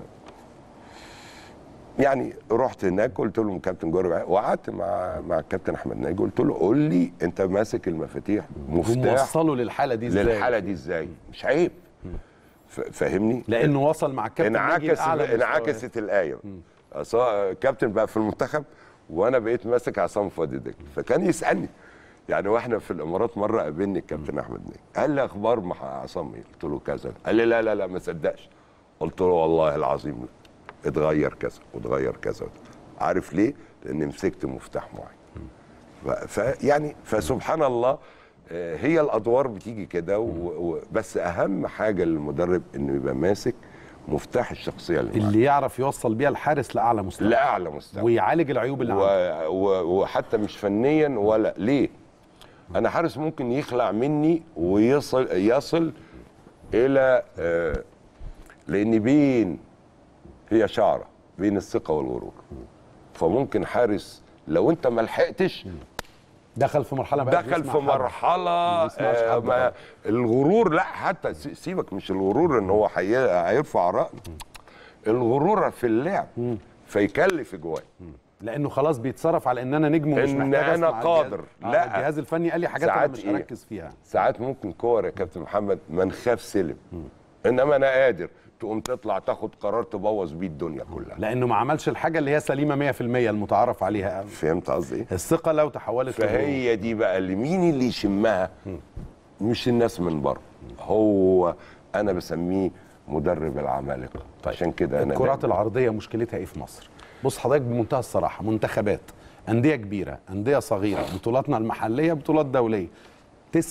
يعني رحت هناك قلت لهم كابتن جوري معايا، وقعدت مع مع الكابتن احمد ناجي قلت له قول لي انت ماسك المفاتيح مفتاح وموصله للحاله دي ازاي للحاله دي ازاي مش عيب ف- فاهمني لانه وصل مع الكابتن ناجي انعكس لأعلى مستوى. انعكست الايه أص- كابتن بقى في المنتخب وانا بقيت ماسك عصام فؤاد دجله فكان يسالني يعني واحنا في الامارات مره قابلني الكابتن احمد نجم قال لي اخبار مع عصام ايه قلت له كذا قال لي لا لا لا ما صدقش قلت له والله العظيم لا. اتغير كذا واتغير كذا عارف ليه لان مسكت مفتاح معين ف- فيعني فسبحان الله آه، هي الادوار بتيجي كده و- و- بس اهم حاجه للمدرب انه يبقى ماسك مفتاح الشخصيه اللي, معاه. اللي يعرف يوصل بيها الحارس لاعلى مستوى لاعلى مستوى ويعالج العيوب اللي و... عنده و... وحتى مش فنيا ولا ليه انا حارس ممكن يخلع مني ويصل يصل الى آه لان بين هي شعره بين الثقه والغرور فممكن حارس لو انت ما لحقتش دخل في مرحله بقى دخل بيسمع في حد. مرحله ما بيسمعش آه حد ما طبعا. الغرور لا حتى سي- سيبك مش الغرور ان هو حي... هيرفع رأي الغرور في اللعب فيكلف جواه لانه خلاص بيتصرف على ان انا نجم ومش إن محتاج أنا أسمع قادر. الجهاز. لا. آه، الجهاز الفني قال لي حاجات انا ساعات مش إيه؟ هركز فيها ساعات ممكن كور يا كابتن محمد ما نخاف سلم انما انا قادر تقوم تطلع تاخد قرار تبوظ بيه الدنيا كلها لانه ما عملش الحاجه اللي هي سليمه 100% المتعارف عليها فهمت قصدي ايه الثقه لو تحولت لغرور. فهي دي بقى اللي مين اللي يشمها مش الناس من بره هو انا بسميه مدرب العمالقه طيب. عشان كده انا الكرات دايماً- مشكلتها مشكلتها ايه في مصر بص حضرتك بمنتهى الصراحه منتخبات انديه كبيره انديه صغيره بطولاتنا المحليه بطولات دوليه 99%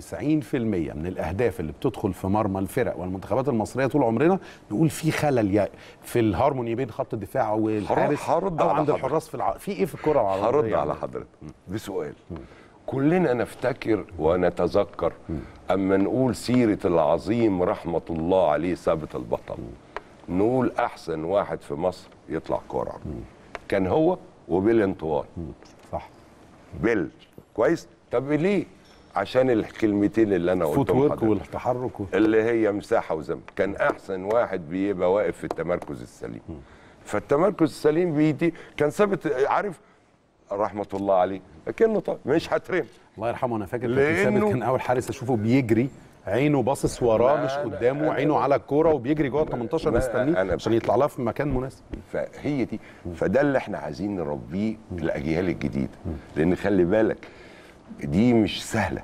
من الاهداف اللي بتدخل في مرمى الفرق والمنتخبات المصريه طول عمرنا نقول في خلل يا- في الهارموني بين خط الدفاع والحارس هرد او على عند حضرتك. الحراس في الع... في ايه في الكره العربيه هرد يعني؟ على حضرتك بسؤال كلنا نفتكر ونتذكر اما نقول سيره العظيم رحمه الله عليه ثابت البطل نقول احسن واحد في مصر يطلع كوره كان هو وبيل انطوال صح بيل كويس طب ليه عشان الكلمتين اللي انا فوت قلتهم ورك حضرتك. والتحرك و... اللي هي مساحه وزمن كان احسن واحد بيبقى واقف في التمركز السليم فالتمركز السليم بيدي كان ثابت عارف رحمه الله عليه لكنه طب مش هترم الله يرحمه انا فاكر كابتن ثابت لأنه- كان اول حارس اشوفه بيجري عينه باصص وراه ما مش أنا- قدامه أنا- عينه على الكوره وبيجري جوه ال 18 ما مستنيه أنا عشان يطلع لها في مكان مناسب فهي دي فده اللي احنا عايزين نربيه الاجيال الجديده لان خلي بالك دي مش سهله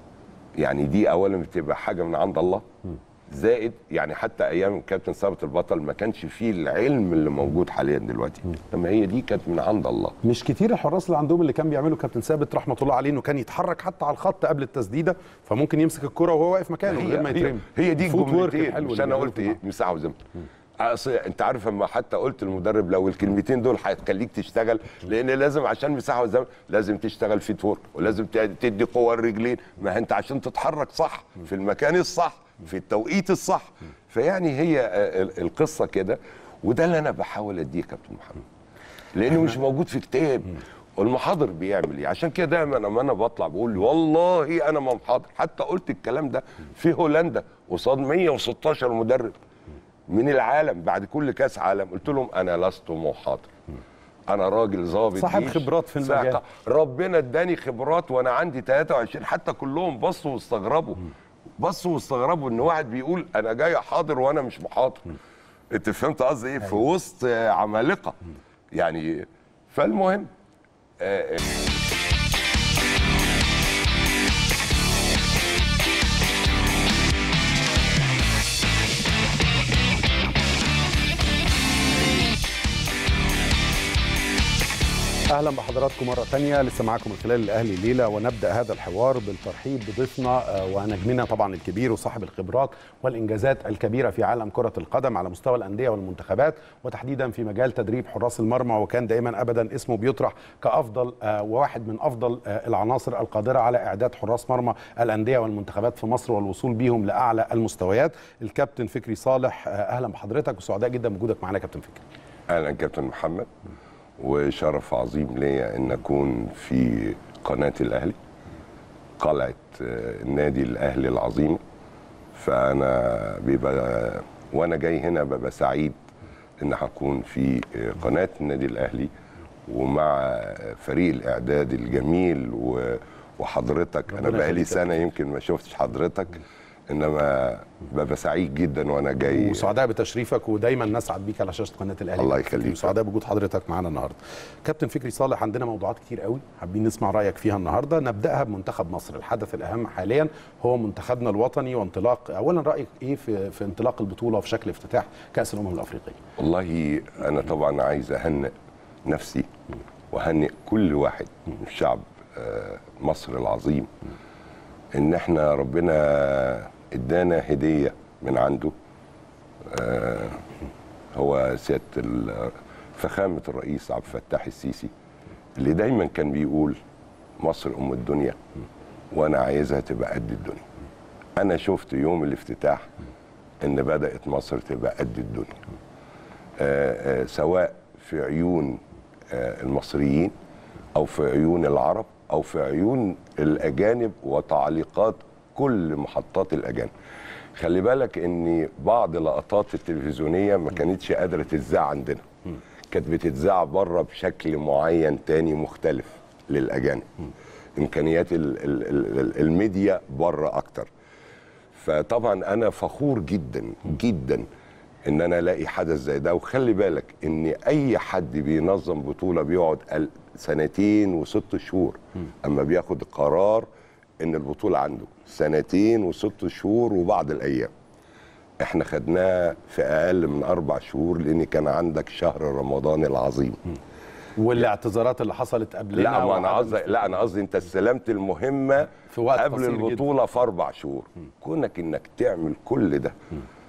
يعني دي اولا بتبقى حاجه من عند الله زائد يعني حتى ايام كابتن ثابت البطل ما كانش فيه العلم اللي موجود حاليا دلوقتي لما هي دي كانت من عند الله مش كتير الحراس اللي عندهم اللي كان بيعمله كابتن ثابت رحمه الله عليه انه كان يتحرك حتى على الخط قبل التسديده فممكن يمسك الكره وهو واقف مكانه من غير ما هي, يترمي هي دي الفوت ورك الجملتين الحلو مش اللي انا بيعمله قلت في ايه الملعب. مساحه وزمن أصل انت عارف اما حتى قلت المدرب لو الكلمتين دول هتخليك تشتغل لان لازم عشان مساحه وزمن لازم تشتغل في تورك ولازم ت- تدي قوه الرجلين ما انت عشان تتحرك صح في المكان الصح في التوقيت الصح فيعني هي آه، ال- القصه كده وده اللي انا بحاول اديه يا كابتن محمد لانه مش موجود في كتاب والمحاضر بيعمل ايه عشان كده دايما لما انا بطلع بقول والله انا ما محاضر حتى قلت الكلام ده في هولندا قصاد 116 مدرب من العالم بعد كل كاس عالم قلت لهم انا لست محاضر انا راجل ظابط صاحب جيش. خبرات في المجال. ساعة- ربنا اداني خبرات وانا عندي 23 حتى كلهم بصوا واستغربوا بصوا واستغربوا ان واحد بيقول انا جاي حاضر وانا مش محاضر انت فهمت قصدي ايه في وسط آه، عمالقه يعني فالمهم آه، آه، اهلا بحضراتكم مره تانية لسه معاكم من خلال الاهلي الليله ونبدا هذا الحوار بالترحيب بضيفنا ونجمنا طبعا الكبير وصاحب الخبرات والانجازات الكبيره في عالم كره القدم على مستوى الانديه والمنتخبات وتحديدا في مجال تدريب حراس المرمى وكان دائما ابدا اسمه بيطرح كافضل وواحد من افضل العناصر القادره على اعداد حراس مرمى الانديه والمنتخبات في مصر والوصول بيهم لاعلى المستويات الكابتن فكري صالح اهلا بحضرتك وسعداء جدا بوجودك معنا كابتن فكري اهلا كابتن محمد وشرف عظيم ليا ان اكون في قناه الاهلي قلعه النادي الاهلي العظيمه فانا بيبقى وانا جاي هنا ببقى سعيد ان هكون في قناه النادي الاهلي ومع فريق الاعداد الجميل وحضرتك انا بقالي سنه يمكن ما شفتش حضرتك انما ببقى سعيد جدا وانا جاي وسعداء بتشريفك ودايما نسعد بيك على شاشه قناه الاهلي الله يخليك وسعداء بوجود حضرتك معانا النهارده كابتن فكري صالح عندنا موضوعات كتير قوي حابين نسمع رايك فيها النهارده نبداها بمنتخب مصر الحدث الاهم حاليا هو منتخبنا الوطني وانطلاق اولا رايك ايه في في انطلاق البطوله وفي شكل افتتاح كاس الامم الافريقيه والله انا طبعا عايز اهنئ نفسي واهنئ كل واحد من شعب مصر العظيم ان احنا ربنا ادانا هديه من عنده آه هو سياده فخامه الرئيس عبد الفتاح السيسي اللي دايما كان بيقول مصر ام الدنيا وانا عايزها تبقى قد الدنيا انا شفت يوم الافتتاح ان بدات مصر تبقى قد الدنيا آه آه سواء في عيون المصريين او في عيون العرب او في عيون الاجانب وتعليقات كل محطات الاجانب خلي بالك ان بعض لقطات التلفزيونيه ما كانتش قادره تتذاع عندنا كانت بتتذاع بره بشكل معين تاني مختلف للاجانب امكانيات ال ال ال الميديا بره اكتر فطبعا انا فخور جدا جدا ان انا الاقي حدث زي ده وخلي بالك ان اي حد بينظم بطوله بيقعد سنتين وست شهور اما بياخد قرار ان البطوله عنده سنتين وست شهور وبعض الايام احنا خدناها في اقل من اربع شهور لان كان عندك شهر رمضان العظيم والاعتذارات اللي حصلت قبلنا لا ما انا قصدي لا انا قصدي انت استلمت المهمه في وقت قبل البطوله في اربع شهور كونك انك تعمل كل ده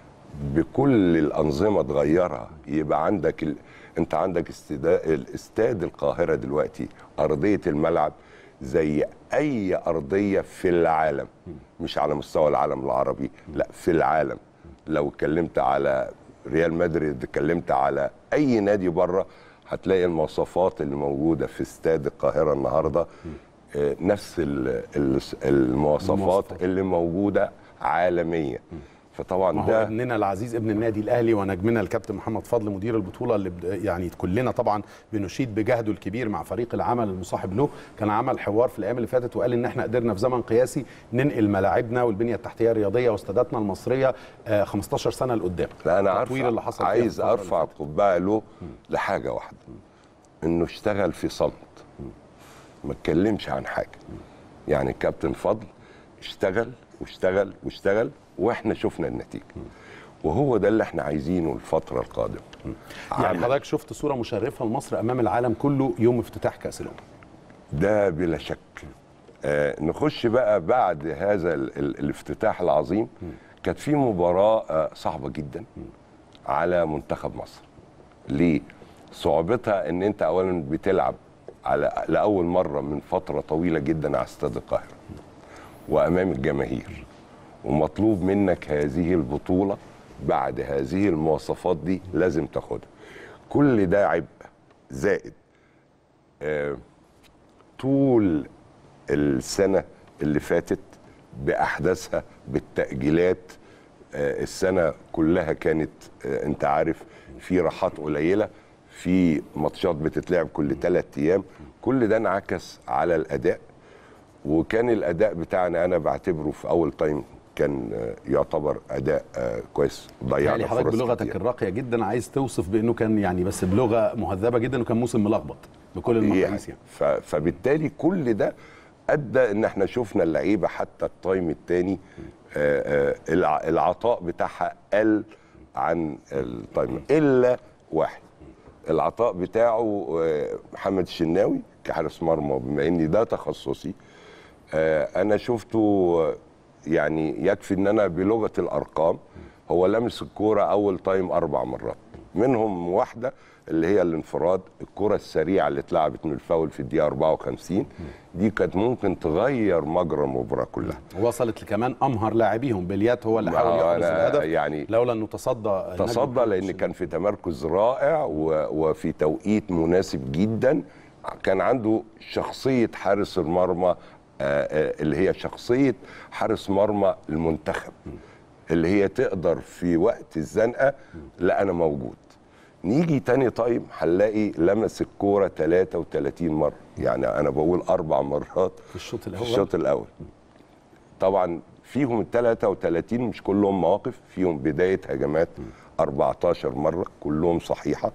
بكل الانظمه تغيرها يبقى عندك ال... انت عندك استاد استاد القاهره دلوقتي ارضيه الملعب زي اي ارضيه في العالم مش على مستوى العالم العربي لا في العالم لو اتكلمت على ريال مدريد اتكلمت على اي نادي بره هتلاقي المواصفات اللي موجوده في استاد القاهره النهارده نفس المواصفات اللي موجوده عالميا فطبعا ما هو ده ابننا العزيز ابن النادي الاهلي ونجمنا الكابتن محمد فضل مدير البطوله اللي يعني كلنا طبعا بنشيد بجهده الكبير مع فريق العمل المصاحب له كان عمل حوار في الايام اللي فاتت وقال ان احنا قدرنا في زمن قياسي ننقل ملاعبنا والبنيه التحتيه الرياضيه واستاداتنا المصريه 15 سنه لقدام لا انا عارف اللي حصل عايز ارفع القبعه له لحاجه واحده انه اشتغل في صمت ما اتكلمش عن حاجه يعني الكابتن فضل اشتغل واشتغل واشتغل واحنا شفنا النتيجه وهو ده اللي احنا عايزينه الفتره القادمه يعني حضرتك شفت صوره مشرفه لمصر امام العالم كله يوم افتتاح كاس الامم ده بلا شك آه نخش بقى بعد هذا ال ال الافتتاح العظيم كانت في مباراه آه صعبه جدا على منتخب مصر ليه صعوبتها ان انت اولا بتلعب على لاول مره من فتره طويله جدا على استاد القاهره وامام الجماهير ومطلوب منك هذه البطوله بعد هذه المواصفات دي لازم تاخدها كل ده عبء زائد آه طول السنه اللي فاتت باحداثها بالتاجيلات آه السنه كلها كانت آه انت عارف في راحات قليله في ماتشات بتتلعب كل ثلاث ايام كل ده انعكس على الاداء وكان الاداء بتاعنا انا بعتبره في اول تايم كان يعتبر اداء كويس ضيعنا يعني حضرتك بلغتك كتير. الراقيه جدا عايز توصف بانه كان يعني بس بلغه مهذبه جدا وكان موسم ملخبط بكل المقاييس يعني, يعني. فبالتالي كل ده ادى ان احنا شفنا اللعيبه حتى التايم الثاني العطاء بتاعها قل عن التايم الا واحد العطاء بتاعه آه، محمد الشناوي كحارس مرمى بما اني ده تخصصي آه، انا شفته آه، يعني يكفي ان انا بلغه الارقام هو لمس الكوره اول تايم اربع مرات منهم واحده اللي هي الانفراد الكره السريعه اللي اتلعبت من الفاول في الدقيقه 54 دي كانت ممكن تغير مجرى المباراه كلها وصلت كمان امهر لاعبيهم بليات هو اللي ما حاول هو يحرز أنا الهدف يعني لولا انه تصدى النجم تصدى محمد لان الشناوي. كان في تمركز رائع و- وفي توقيت مناسب جدا كان عنده شخصيه حارس المرمى آه، آه، اللي هي شخصيه حارس مرمى المنتخب اللي هي تقدر في وقت الزنقه لا انا موجود نيجي تاني طيب هنلاقي لمس الكوره 33 مره يعني انا بقول اربع مرات في الشوط في الاول الشوط الاول طبعا فيهم ال 33 مش كلهم مواقف فيهم بدايه هجمات 14 مره كلهم صحيحه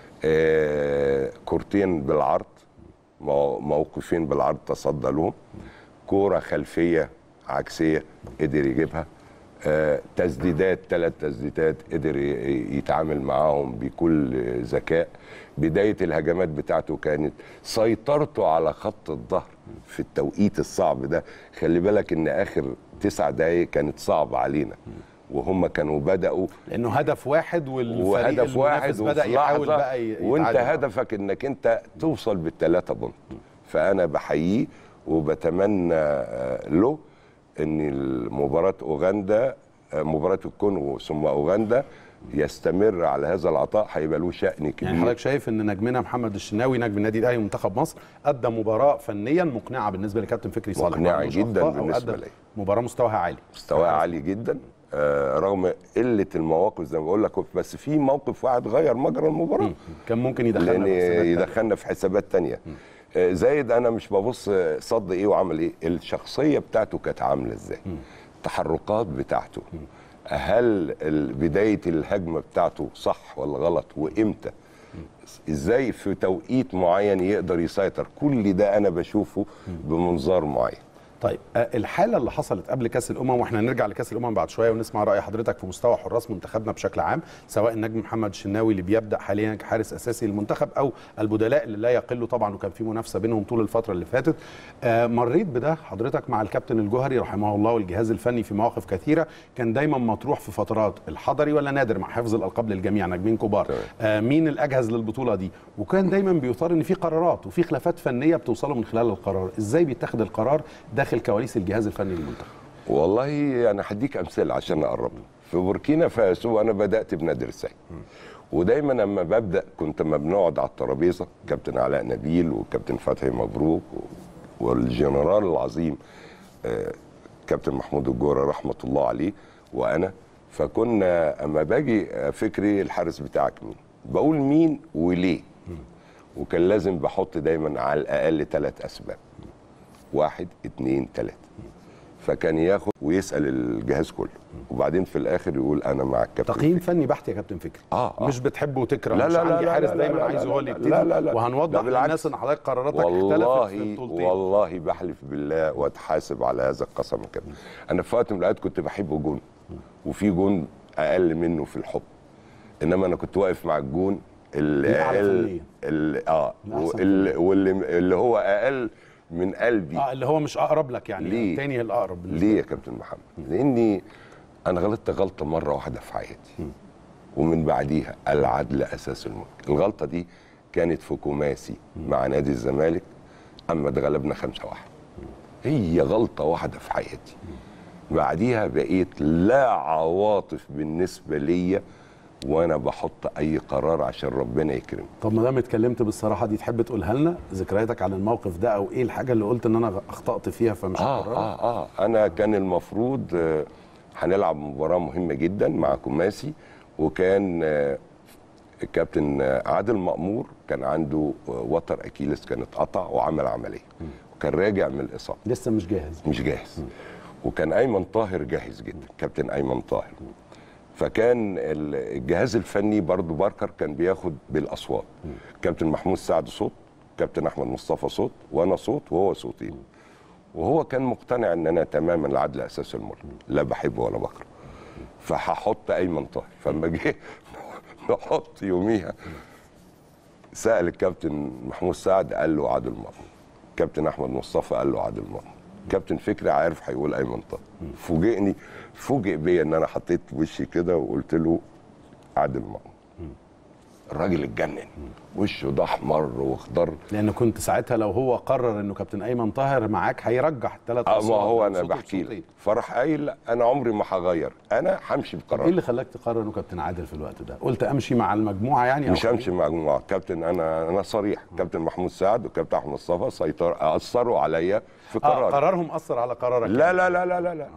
آه كورتين بالعرض مو- موقفين بالعرض تصدى لهم كوره خلفيه عكسيه قدر يجيبها آه تسديدات ثلاث تسديدات قدر ي- يتعامل معاهم بكل ذكاء بدايه الهجمات بتاعته كانت سيطرته على خط الظهر في التوقيت الصعب ده خلي بالك ان اخر تسع دقايق كانت صعبه علينا وهم كانوا بداوا لانه هدف واحد والفريق وهدف واحد المنافس بدا وفي يحاول لحظة بقى ي- وانت يتعادل. هدفك انك انت توصل بالثلاثه بونت فانا بحييه وبتمنى آه، له ان مباراه اوغندا آه، مباراه الكونغو ثم اوغندا يستمر على هذا العطاء هيبقى له شأن كبير يعني حضرتك شايف ان نجمنا محمد الشناوي نجم النادي الاهلي ومنتخب مصر ادى مباراه فنيا مقنعه بالنسبه لكابتن فكري صالح ما مقنعة عندوش جداً أخطاء أو بالنسبة أدى لي. مباراه مستواها عالي مستواه عالي جدا آه، رغم قله المواقف زي ما بقول لك بس في موقف واحد غير مجرى المباراه كان ممكن يدخلنا لان في حسابات تانية. يدخلنا في حسابات تانية آه، زايد انا مش ببص آه، صد ايه وعمل ايه الشخصيه بتاعته كانت عامله ازاي التحركات بتاعته هل ال- بدايه الهجمه بتاعته صح ولا غلط وامتى ازاي في توقيت معين يقدر يسيطر كل ده انا بشوفه بمنظار معين طيب آه، الحاله اللي حصلت قبل كاس الامم واحنا هنرجع لكاس الامم بعد شويه ونسمع راي حضرتك في مستوى حراس منتخبنا بشكل عام سواء النجم محمد الشناوي اللي بيبدا حاليا كحارس اساسي للمنتخب او البدلاء اللي لا يقلوا طبعا وكان في منافسه بينهم طول الفتره اللي فاتت آه، مريت بده حضرتك مع الكابتن الجوهري رحمه الله والجهاز الفني في مواقف كثيره كان دايما مطروح في فترات الحضري ولا نادر مع حفظ الالقاب للجميع نجمين كبار تمام. آه، مين الاجهز للبطوله دي وكان دايما بيثار ان في قرارات وفي خلافات فنيه بتوصلوا من خلال القرار ازاي بيتخذ القرار داخل كواليس الجهاز الفني للمنتخب والله انا هديك امثله عشان اقرب في بوركينا فاسو انا بدات بنادر السيد ودايما لما ببدا كنت لما بنقعد على الترابيزه كابتن علاء نبيل وكابتن فتحي مبروك و- والجنرال العظيم آه، كابتن محمود الجوره رحمه الله عليه وانا فكنا اما باجي آه، فكري الحارس بتاعك مين بقول مين وليه وكان لازم بحط دايما على الاقل ثلاث اسباب واحد اتنين تلاته فكان ياخد ويسال الجهاز كله وبعدين في الاخر يقول انا مع الكابتن تقييم فني بحت يا كابتن فكري آه، آه. مش بتحب وتكره لا، مش لا، لا، عندي لا، حارس لا، دايما لا، عايز لا، هو اللي لا، يبتدي لا، لا، لا. وهنوضح ده بالعكس. للناس ان حضرتك قراراتك اختلفت في والله البطولتين والله بحلف بالله واتحاسب على هذا القسم كده انا في وقت من الاوقات كنت بحب جون وفي جون اقل منه في الحب انما انا كنت واقف مع الجون اللي الأعلى اقل فنياً. ال- اه الأحسن واللي, واللي اللي هو اقل من قلبي اه اللي هو مش اقرب لك يعني ليه؟ التاني الاقرب بالنسبة ليه لك. يا كابتن محمد؟ لاني انا غلطت غلطه مره واحده في حياتي ومن بعديها العدل اساس الملك الغلطه دي كانت في كوماسي مع نادي الزمالك اما اتغلبنا 5 واحد هي غلطه واحده في حياتي بعديها بقيت لا عواطف بالنسبه ليا وانا بحط اي قرار عشان ربنا يكرمني طب ما دام اتكلمت بالصراحه دي تحب تقولها لنا ذكرياتك عن الموقف ده او ايه الحاجه اللي قلت ان انا اخطات فيها فمش اه هكررها اه اه انا كان المفروض آه، هنلعب مباراه مهمه جدا مع كوماسي وكان آه، الكابتن آه، عادل مأمور كان عنده آه، وتر اكيلس كان اتقطع وعمل عمليه وكان راجع من الاصابه لسه مش جاهز مش جاهز وكان ايمن طاهر جاهز جدا كابتن ايمن طاهر فكان ال- الجهاز الفني برضو باركر كان بياخد بالاصوات كابتن محمود سعد صوت كابتن احمد مصطفى صوت وانا صوت وهو صوتين وهو كان مقتنع ان انا تماما العدل اساس الملك لا بحبه ولا بكره فهحط ايمن طاهر فلما جه نحط يوميها سال الكابتن محمود سعد قال له عادل مأمون كابتن احمد مصطفى قال له عادل مأمون كابتن فكري عارف هيقول ايمن طه فوجئني فوجئ بيا ان انا حطيت وشي كده وقلت له عادل مأمون الراجل اتجنن وشه ده احمر واخضر لان كنت ساعتها لو هو قرر انه كابتن ايمن طاهر معاك هيرجح الثلاث اه ما هو انا بحكي لك فراح قايل لا انا عمري ما هغير انا همشي ايه بقرار اللي خلاك تقرر انه كابتن عادل في الوقت ده قلت امشي مع المجموعه يعني أو مش همشي مع مجموعه كابتن انا انا صريح كابتن محمود سعد وكابتن احمد مصطفى سيطر اثروا عليا في آه قراري قرارهم اثر على قرارك لا لا لا لا لا لا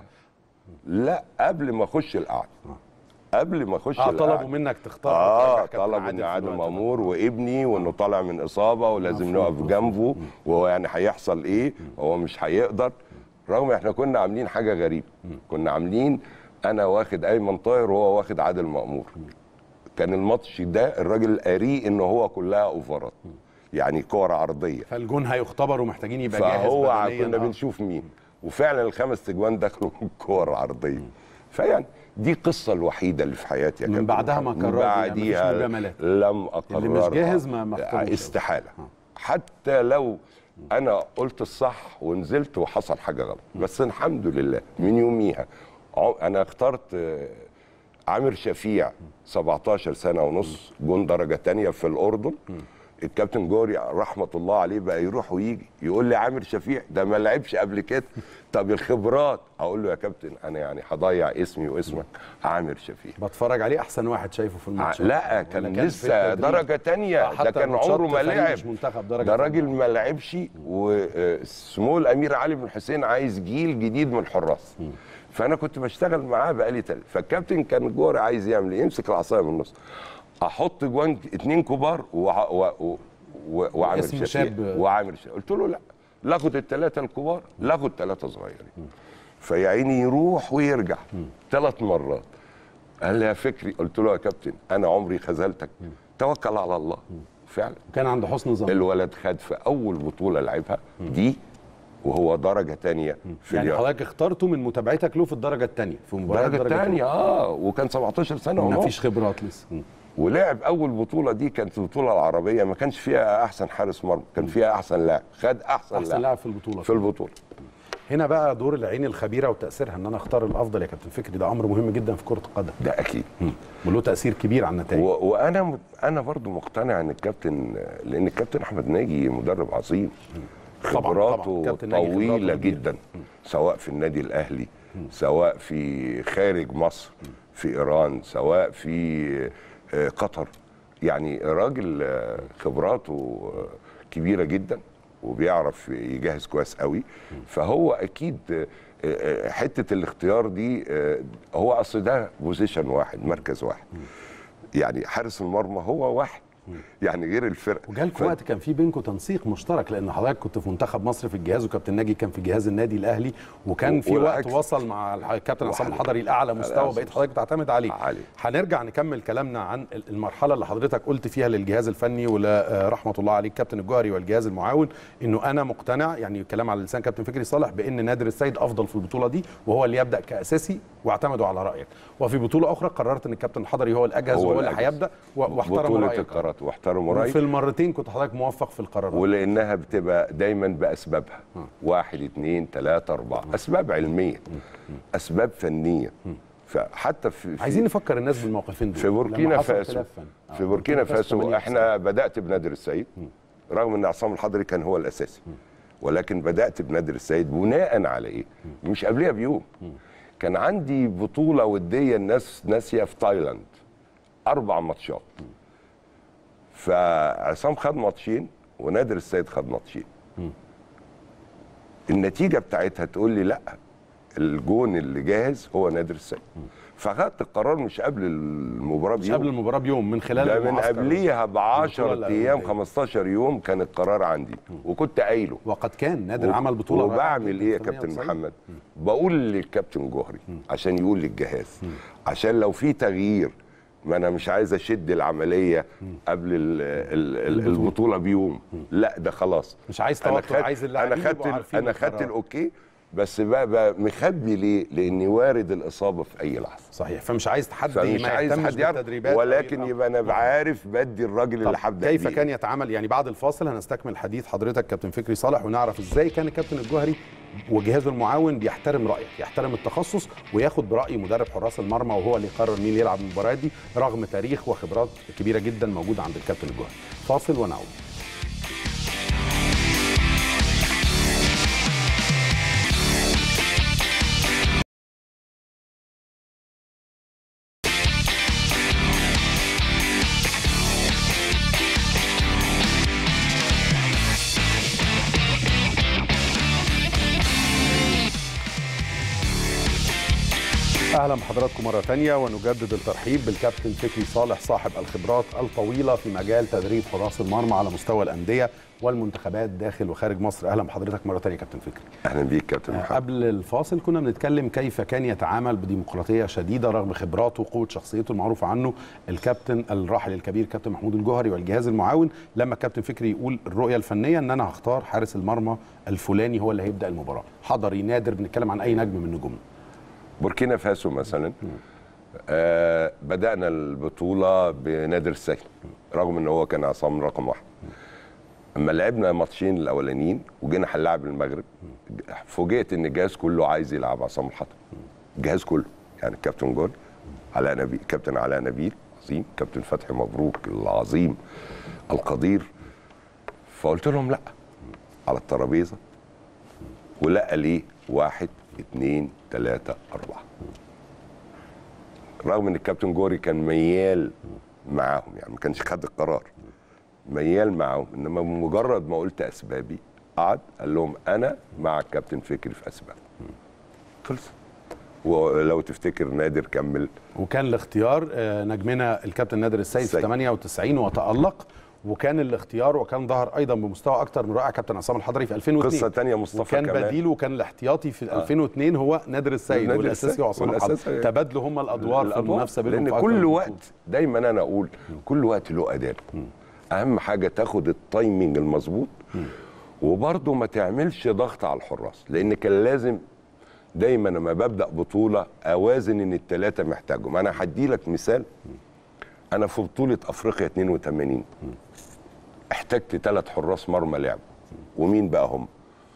لا قبل ما اخش القعده قبل ما اخش اه القعدة. طلبوا منك تختار اه وترجع كابتن طلب ان في عادل الوقت ده. مامور وابني وانه طالع من اصابه ولازم مفهوم، نقف جنبه وهو يعني هيحصل ايه هو مش هيقدر رغم احنا كنا عاملين حاجه غريبه كنا عاملين انا واخد ايمن طاهر وهو واخد عادل مامور كان الماتش ده الراجل قاري ان هو كلها اوفرات يعني كور عرضيه فالجون هيختبر ومحتاجين يبقى جاهز فهو بدنياً. كنا آه. بنشوف مين وفعلا الخمس تجوان دخلوا من كور عرضيه فيعني دي القصه الوحيده اللي في حياتي يا من كابتن بعدها ما محمد. من كررت يعني بعديها مفيش مجاملات. لم اقررها اللي مش جاهز ما- ما اختاروش. استحاله حتى لو انا قلت الصح ونزلت وحصل حاجه غلط بس الحمد لله من يوميها عم- انا اخترت آه، عامر شفيع 17 سنه ونص جون درجه تانية في الاردن الكابتن جوري رحمه الله عليه بقى يروح ويجي يقول لي عامر شفيع ده ما لعبش قبل كده طب الخبرات اقول له يا كابتن انا يعني هضيع اسمي واسمك عامر شفيع بتفرج عليه احسن واحد شايفه في الماتش لا ولا كان في لسه التدريب؟ درجه تانية آه، حتى ده كان ماتشات عمره ما فريق لعب مش منتخب درجة ده تانية. راجل ما لعبش وسمو الامير علي بن حسين عايز جيل جديد من الحراس فانا كنت بشتغل معاه بقالي تل فالكابتن كان جوري عايز يعمل ايه يمسك العصايه من النص احط جوان اتنين كبار وع- و- و- و- وعامر اسم شفيع شاب. وعامر شفيع قلت له لا لاخد الثلاثه الكبار لاخد ثلاثه صغيرين فيا عيني يروح ويرجع ثلاث مرات قال لي يا فكري قلت له يا كابتن انا عمري خذلتك توكل على الله فعلا كان عنده حسن ظن الولد خد في اول بطوله لعبها دي وهو درجه تانية في يعني اليوم حضرتك اخترته من متابعتك له في الدرجه الثانيه في مباراه الدرجه الثانيه اه وكان 17 سنه ما ونص فيش خبرات لسه مم. ولعب اول بطوله دي كانت البطوله العربيه ما كانش فيها احسن حارس مرمى كان فيها احسن لاعب خد احسن, احسن لاعب في البطوله في البطوله هنا بقى دور العين الخبيره وتاثيرها ان انا اختار الافضل يا كابتن فكري ده امر مهم جدا في كره القدم ده اكيد وله تاثير كبير على النتائج و... وانا م... انا برضو مقتنع ان الكابتن لان الكابتن احمد ناجي مدرب عظيم طبعاً، طبعاً. خبراته كابتن ناجي خبراته طويله كبيرة. جدا سواء في النادي الاهلي سواء في خارج مصر في ايران سواء في آه، قطر يعني راجل آه، خبراته آه، كبيره جدا وبيعرف يجهز كويس قوي فهو اكيد آه، آه، حته الاختيار دي آه، هو اصل ده بوزيشن واحد مركز واحد يعني حارس المرمى هو واحد يعني غير الفرقه وجالكم ف- وقت كان في بينكم تنسيق مشترك لان حضرتك كنت في منتخب مصر في الجهاز وكابتن ناجي كان في جهاز النادي الاهلي وكان و- في وقت والعكس. وصل مع الح- الكابتن عصام وحل- الحضري لاعلى مستوى أعلى بقيت مستوى. حضرتك تعتمد عليه عليه. هنرجع نكمل كلامنا عن ال- المرحله اللي حضرتك قلت فيها للجهاز الفني ورحمه الله عليه الكابتن الجوهري والجهاز المعاون انه انا مقتنع يعني الكلام على لسان كابتن فكري صالح بان نادر السيد افضل في البطوله دي وهو اللي يبدا كاساسي واعتمدوا على رايك وفي بطوله اخرى قررت ان الكابتن الحضري هو الاجهز هو وهو اللي الأجهز. هيبدا و- واحترموا بطوله رايك القارات واحترموا رايي وفي المرتين كنت حضرتك موفق في القرارات ولانها بتبقى دايما باسبابها واحد اثنين ثلاثه اربعه اسباب علميه اسباب فنيه فحتى في في- عايزين نفكر الناس بالموقفين دول في لما بوركينا حصل فاسو خلاف فن. آه، في بوركينا فاسو 88 احنا بدات بنادر السيد رغم ان عصام الحضري كان هو الاساسي ولكن بدات بنادر السيد بناء على ايه مش قبلها بيوم كان عندي بطوله وديه الناس ناسيه في تايلاند اربع ماتشات فعصام خد ماتشين ونادر السيد خد ماتشين النتيجه بتاعتها تقول لي لا الجون اللي جاهز هو نادر السيد فخدت القرار مش قبل المباراه مش بيوم قبل المباراه بيوم من خلال ده من المعسكر. قبليها ب 10 البطولة ايام الأولمبية. 15 15 يوم كان القرار عندي وكنت قايله وقد كان نادر عمل بطوله رائعة وبعمل جداً ايه يا في كابتن 98. محمد بقول للكابتن جوهري عشان يقول للجهاز عشان لو في تغيير ما انا مش عايز اشد العمليه قبل ال ال ال البطوله بيوم لا ده خلاص مش عايز أنا توتر خدت- عايز اللاعبين انا خدت يبقوا ال- عارفين انا خدت القرار. الاوكي بس بقى, بقى مخبي ليه لان وارد الاصابه في اي لحظه صحيح فمش عايز حد فمش ما عايز يهتمش حد يعرف بالتدريبات أو ولكن يبقى- يبقى انا عارف بدي الراجل اللي طب هبدا كيف بيه. كان يتعامل يعني بعد الفاصل هنستكمل حديث حضرتك كابتن فكري صالح ونعرف ازاي كان الكابتن الجوهري وجهازه المعاون بيحترم رايك يحترم التخصص وياخد براي مدرب حراس المرمى وهو اللي يقرر مين يلعب المباريات دي رغم تاريخ وخبرات كبيره جدا موجوده عند الكابتن الجوهري فاصل ونعود اهلا بحضراتكم مره ثانيه ونجدد الترحيب بالكابتن فكري صالح صاحب الخبرات الطويله في مجال تدريب حراس المرمى على مستوى الانديه والمنتخبات داخل وخارج مصر اهلا بحضرتك مره ثانيه كابتن فكري اهلا بيك كابتن محمد قبل الفاصل كنا بنتكلم كيف كان يتعامل بديمقراطيه شديده رغم خبراته وقوه شخصيته المعروف عنه الكابتن الراحل الكبير كابتن محمود الجوهري والجهاز المعاون لما الكابتن فكري يقول الرؤيه الفنيه ان انا هختار حارس المرمى الفلاني هو اللي هيبدا المباراه حضري نادر بنتكلم عن اي نجم من نجومنا بوركينا فاسو مثلا آه بدانا البطوله بنادر السيد رغم ان هو كان عصام رقم واحد اما لعبنا ماتشين الاولانيين وجينا هنلعب المغرب فوجئت ان الجهاز كله عايز يلعب عصام الحضري الجهاز كله يعني الكابتن جول علاء نبيل كابتن علاء نبيل عظيم كابتن فتحي مبروك العظيم القدير فقلت لهم لا على الترابيزه ولا ليه واحد اتنين تلاتة أربعة رغم ان الكابتن جوري كان ميال معاهم يعني ما كانش خد القرار ميال معاهم انما بمجرد ما قلت اسبابي قعد قال لهم انا مع الكابتن فكري في اسباب خلص ولو تفتكر نادر كمل وكان الاختيار آه، نجمنا الكابتن نادر السيد في السيد. 98 وتألق وكان الاختيار وكان ظهر ايضا بمستوى اكتر من رائع كابتن عصام الحضري في 2002 قصه تانية مصطفى وكان كمال بديله وكان الاحتياطي في 2002 هو نادر السيد نادر والاساسي السيد وعصام الحضري والأساسي. تبادلوا هم الادوار في المنافسه بينهم لان في أكتر من كل بطولة. وقت دايما انا اقول كل وقت له اداء اهم حاجه تاخد التايمنج المظبوط وبرضه ما تعملش ضغط على الحراس لان كان لازم دايما لما ببدا بطوله اوازن ان الثلاثه محتاجهم انا هدي لك مثال انا في بطوله افريقيا 82 احتجت ثلاث حراس مرمى لعب ومين بقى هم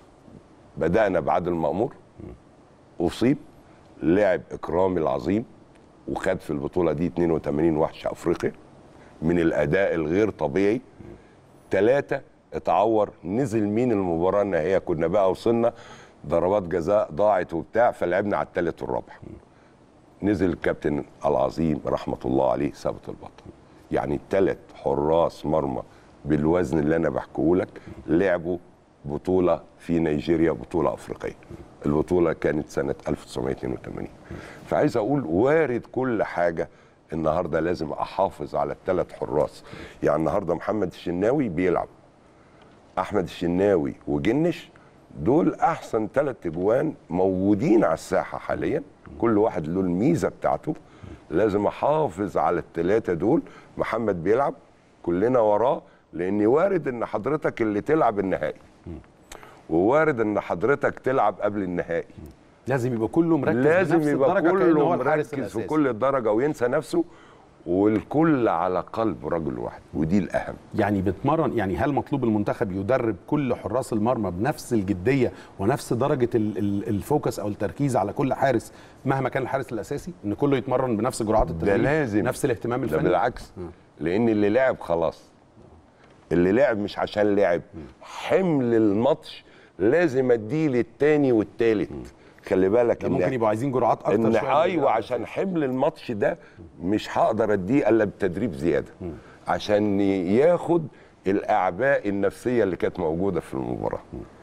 بدانا بعادل مامور اصيب لعب اكرامي العظيم وخد في البطوله دي 82 وحش افريقيا من الاداء الغير طبيعي ثلاثه اتعور نزل مين المباراه النهائيه كنا بقى وصلنا ضربات جزاء ضاعت وبتاع فلعبنا على الثالث والرابع نزل الكابتن العظيم رحمه الله عليه ثابت البطل يعني ثلاث حراس مرمى بالوزن اللي انا بحكيه لك لعبوا بطوله في نيجيريا بطوله افريقيه البطوله كانت سنه 1982 فعايز اقول وارد كل حاجه النهارده لازم احافظ على الثلاث حراس يعني النهارده محمد الشناوي بيلعب احمد الشناوي وجنش دول احسن ثلاث اجوان موجودين على الساحه حاليا كل واحد له الميزه بتاعته لازم احافظ على الثلاثه دول محمد بيلعب كلنا وراه لان وارد ان حضرتك اللي تلعب النهائي ووارد ان حضرتك تلعب قبل النهائي لازم يبقى كله مركز لازم بنفس يبقى الدرجة كأنه كله هو الحارس مركز الأساسي. في كل الدرجه وينسى نفسه والكل على قلب رجل واحد ودي الاهم يعني بتمرن يعني هل مطلوب المنتخب يدرب كل حراس المرمى بنفس الجديه ونفس درجه ال- ال- الفوكس او التركيز على كل حارس مهما كان الحارس الاساسي ان كله يتمرن بنفس جرعات التدريب لازم. نفس الاهتمام ده الفني بالعكس لان اللي لعب خلاص اللي لعب مش عشان لعب حمل الماتش لازم اديه للتاني والتالت خلي بالك ده إن- ممكن يبقوا عايزين جرعات اكتر ان شوية من ايوه اللعب. عشان حمل الماتش ده مش هقدر اديه الا بتدريب زياده عشان ياخد الاعباء النفسيه اللي كانت موجوده في المباراه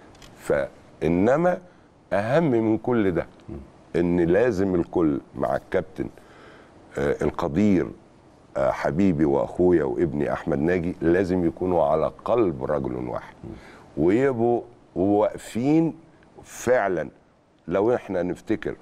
فانما اهم من كل ده ان لازم الكل مع الكابتن آه، القدير آه، حبيبي واخويا وابني احمد ناجي لازم يكونوا على قلب رجل واحد ويبقوا واقفين فعلا لو احنا نفتكر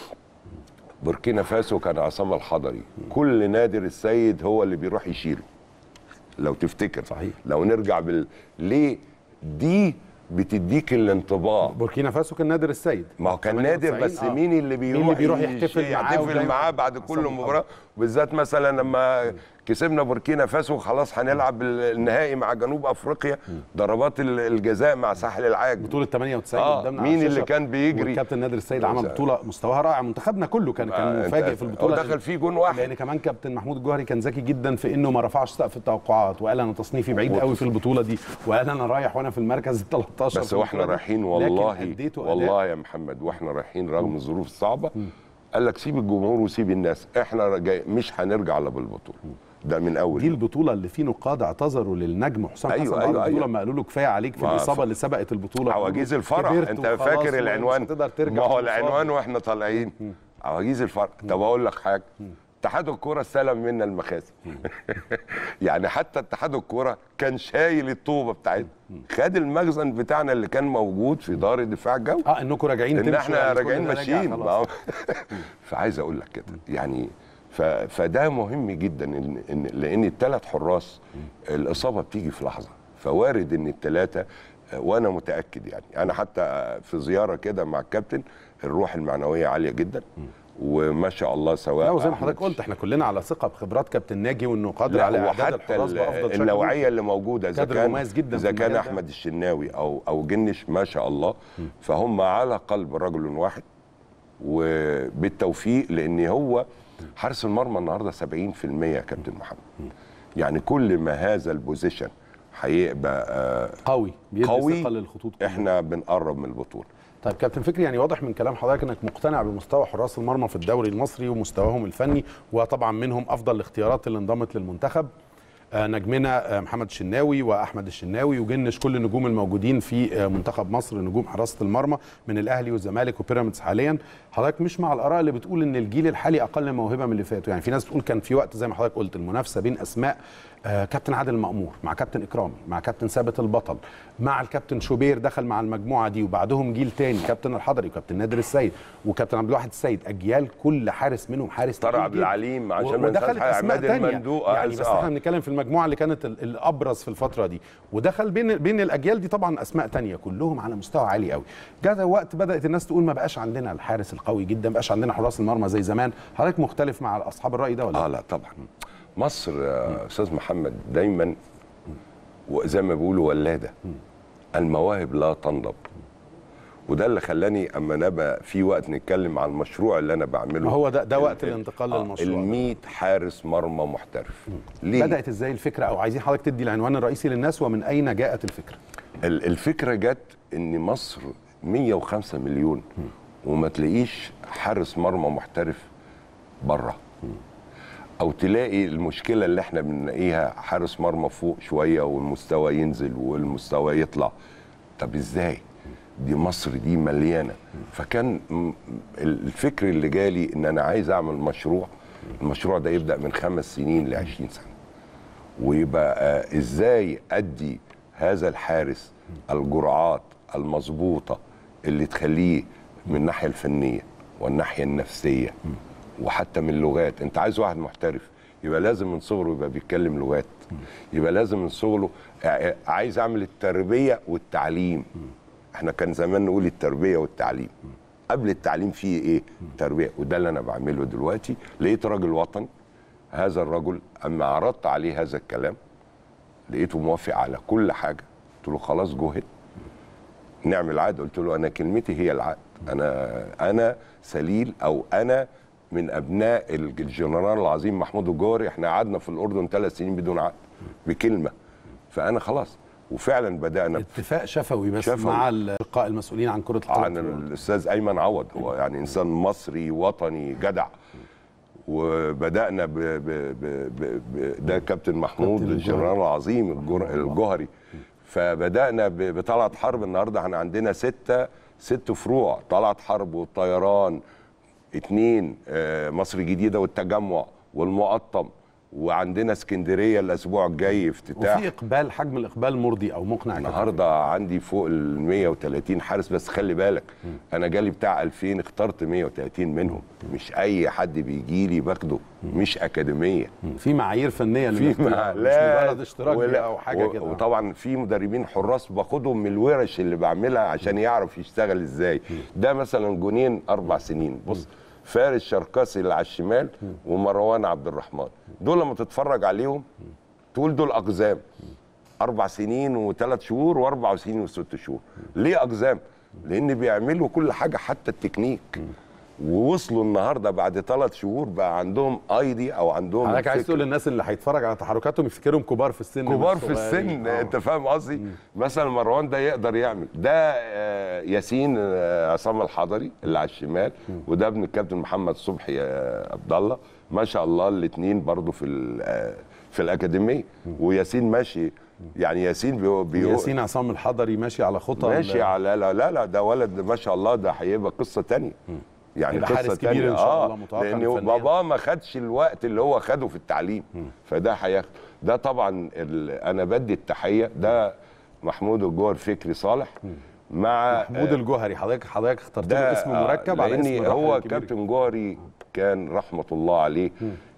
بوركينا فاسو كان عصام الحضري كل نادر السيد هو اللي بيروح يشيله لو تفتكر صحيح. لو نرجع بال ليه دي بتديك الانطباع بوركينا فاسو كان نادر السيد ما هو كان نادر 98 بس آه. مين اللي بيروح, اللي بيروح يحتفل معاه يحتفل ودايما معاه بعد كل عصام مباراه بالذات مثلا لما كسبنا بوركينا فاسو خلاص هنلعب النهائي مع جنوب افريقيا ضربات ال- الجزاء مع ساحل العاج بطولة 98 آه، قدامنا على مين اللي الشاشة. كان بيجري؟ والكابتن نادر السيد عمل بطولة مستواها رائع منتخبنا كله كان كان آه، مفاجئ أنت- في البطولة هو دخل فيه جون واحد. لأن كمان كابتن محمود الجوهري كان ذكي جدا في إنه ما رفعش سقف التوقعات وقال أنا تصنيفي بعيد قوي في البطولة دي وقال أنا رايح وأنا في المركز ال 13 بس في واحنا البطولة دي. رايحين لكن والله أديته أداء والله يا محمد واحنا رايحين رغم الظروف الصعبه قال لك سيب الجمهور وسيب الناس احنا جاي مش هنرجع الا بالبطوله ده من اول دي البطوله اللي في نقاد اعتذروا للنجم حسام أيوة، حسن بعد أيوة، البطوله أيوة. لما قالوا له كفايه عليك في ما الاصابه ف- اللي سبقت البطوله عواجيز الفرح كبرت انت وخلاص فاكر ومش العنوان هتقدر ترجع ما هو في المصاب. العنوان واحنا طالعين عواجيز الفرح طب اقول لك حاجه اتحاد الكوره استلم منا المخازن يعني حتى اتحاد الكوره كان شايل الطوبه بتاعتنا خد المخزن بتاعنا اللي كان موجود في دار الدفاع الجوي اه انكم راجعين ان تمشوا احنا يعني كل راجعين ده راجع ماشيين خلاص. ما هو- فعايز اقول لك كده يعني ف... فده مهم جدا إن... إن... لان الثلاث حراس الاصابه بتيجي في لحظه فوارد ان الثلاثه وانا متاكد يعني انا حتى في زياره كده مع الكابتن الروح المعنويه عاليه جدا وما شاء الله سواء لا وزي ما أحمد حضرتك قلت احنا كلنا على ثقه بخبرات كابتن ناجي وانه قادر لا على اعداد وحتى الحراس ال- بافضل شكل النوعيه ممكن. اللي موجوده اذا كادر كان مميز جدا اذا في كان المجال ده. احمد الشناوي او او جنش ما شاء الله فهم على قلب رجل واحد وبالتوفيق لان هو حارس المرمى النهارده 70% يا كابتن محمد يعني كل ما هذا البوزيشن هيبقى آه، قوي بيدي قوي ثقه للخطوط كلها. احنا بنقرب من البطوله طيب كابتن فكري يعني واضح من كلام حضرتك انك مقتنع بمستوى حراس المرمى في الدوري المصري ومستواهم الفني وطبعا منهم افضل الاختيارات اللي انضمت للمنتخب آه، نجمنا آه، محمد الشناوي واحمد الشناوي وجنش كل النجوم الموجودين في آه، منتخب مصر نجوم حراسه المرمى من الاهلي والزمالك وبيراميدز حاليا حضرتك مش مع الاراء اللي بتقول ان الجيل الحالي اقل موهبه من اللي فاتوا يعني في ناس بتقول كان في وقت زي ما حضرتك قلت المنافسه بين اسماء آه، كابتن عادل مأمور مع كابتن إكرامي مع كابتن ثابت البطل مع الكابتن شوبير دخل مع المجموعة دي وبعدهم جيل تاني كابتن الحضري وكابتن نادر السيد وكابتن عبد الواحد السيد أجيال كل حارس منهم حارس طارق تقيل عبد جدا. العليم عشان و- ما ننساش ودخلت حاجة، أسماء عماد تانية المندوق، آه، يعني بس آه. احنا بنتكلم في المجموعة اللي كانت ال- الأبرز في الفترة دي ودخل بين بين الأجيال دي طبعا أسماء تانية كلهم على مستوى عالي قوي جاء وقت بدأت الناس تقول ما بقاش عندنا الحارس القوي جدا ما بقاش عندنا حراس المرمى زي زمان حضرتك مختلف مع أصحاب الرأي ده ولا اه لا طبعا مصر يا استاذ محمد دايما وزي ما بيقولوا ولاده المواهب لا تنضب وده اللي خلاني اما نبقى في وقت نتكلم عن المشروع اللي انا بعمله ما هو ده ده ال- وقت ال- الانتقال آه، للمشروع ده. ال 100 حارس مرمى محترف ليه؟ بدأت ازاي الفكرة او عايزين حضرتك تدي العنوان الرئيسي للناس ومن اين جاءت الفكرة ال- الفكره جت ان مصر 105 مليون وما تلاقيش حارس مرمى محترف بره او تلاقي المشكله اللي احنا بنلاقيها حارس مرمى فوق شويه والمستوى ينزل والمستوى يطلع طب ازاي دي مصر دي مليانه فكان م- الفكر اللي جالي ان انا عايز اعمل مشروع المشروع ده يبدا من خمس سنين ل 20 سنه ويبقى آه، ازاي ادي هذا الحارس الجرعات المظبوطه اللي تخليه من الناحيه الفنيه والناحيه النفسيه وحتى من اللغات انت عايز واحد محترف يبقى لازم من صغره يبقى بيتكلم لغات يبقى لازم من صغره ع- عايز اعمل التربيه والتعليم احنا كان زمان نقول التربيه والتعليم قبل التعليم فيه ايه تربيه وده اللي انا بعمله دلوقتي لقيت راجل وطني هذا الرجل اما عرضت عليه هذا الكلام لقيته موافق على كل حاجه قلت له خلاص جهد نعمل عقد قلت له انا كلمتي هي العقد انا انا سليل او انا من ابناء الجنرال العظيم محمود الجوهري احنا قعدنا في الاردن ثلاث سنين بدون عقد بكلمه فانا خلاص وفعلا بدانا اتفاق شفوي بس شفوي. مع الاشقاء المسؤولين عن كرة عن القدم الاستاذ ايمن عوض هو يعني انسان مصري وطني جدع وبدانا ب ب ب ب ب ده كابتن محمود كابتن الجنرال العظيم الجر- الجوهري فبدانا ب- بطلعت حرب النهارده احنا عندنا ستة ست فروع طلعت حرب والطيران اتنين آه، مصر الجديدة والتجمع والمقطم وعندنا اسكندريه الاسبوع الجاي افتتاح وفي اقبال حجم الاقبال مرضي او مقنع يا كابتن. النهارده عندي فوق ال 130 حارس بس خلي بالك انا جالي بتاع 2000 اخترت 130 منهم مش اي حد بيجي لي باخده مش اكاديميه في معايير فنيه في للاختيار، مع- مش لا مجرد اشتراك ولا- او حاجه و- كده وطبعا في مدربين حراس باخدهم من الورش اللي بعملها عشان يعرف يشتغل ازاي ده مثلا جونين اربع سنين بص فارس شركاسي اللي على الشمال ومروان عبد الرحمن دول لما تتفرج عليهم تقول دول اقزام اربع سنين وثلاث شهور واربع سنين وست شهور ليه اقزام لان بيعملوا كل حاجه حتى التكنيك ووصلوا النهارده بعد ثلاث شهور بقى عندهم ايدي او عندهم حضرتك عايز الفكرة. تقول للناس اللي هيتفرج على تحركاتهم يفتكرهم كبار في السن كبار مش في صغيرين. السن آه. انت فاهم قصدي مثلا مروان ده يقدر يعمل ده آه، ياسين آه، عصام الحضري اللي على الشمال وده ابن الكابتن محمد صبحي آه، عبد الله ما شاء الله الاثنين برضو في ال- آه، في الاكاديميه وياسين ماشي يعني ياسين بيقول بيقول- ياسين عصام الحضري ماشي على خطى ماشي على لا لا لا ده ولد ما شاء الله ده هيبقى قصه تانية يعني هيبقى قصه حارس كبير تانية إن شاء اه الله متوقع لان فنياً. باباه ما خدش الوقت اللي هو خده في التعليم فده هياخد ده طبعا ال... انا بدي التحيه ده محمود الجوهر فكري صالح مع محمود الجوهري حضرتك حضرتك اخترت له اسم آه، مركب على اسم لان الراحل هو الكبير. كابتن جوهري كان رحمه الله عليه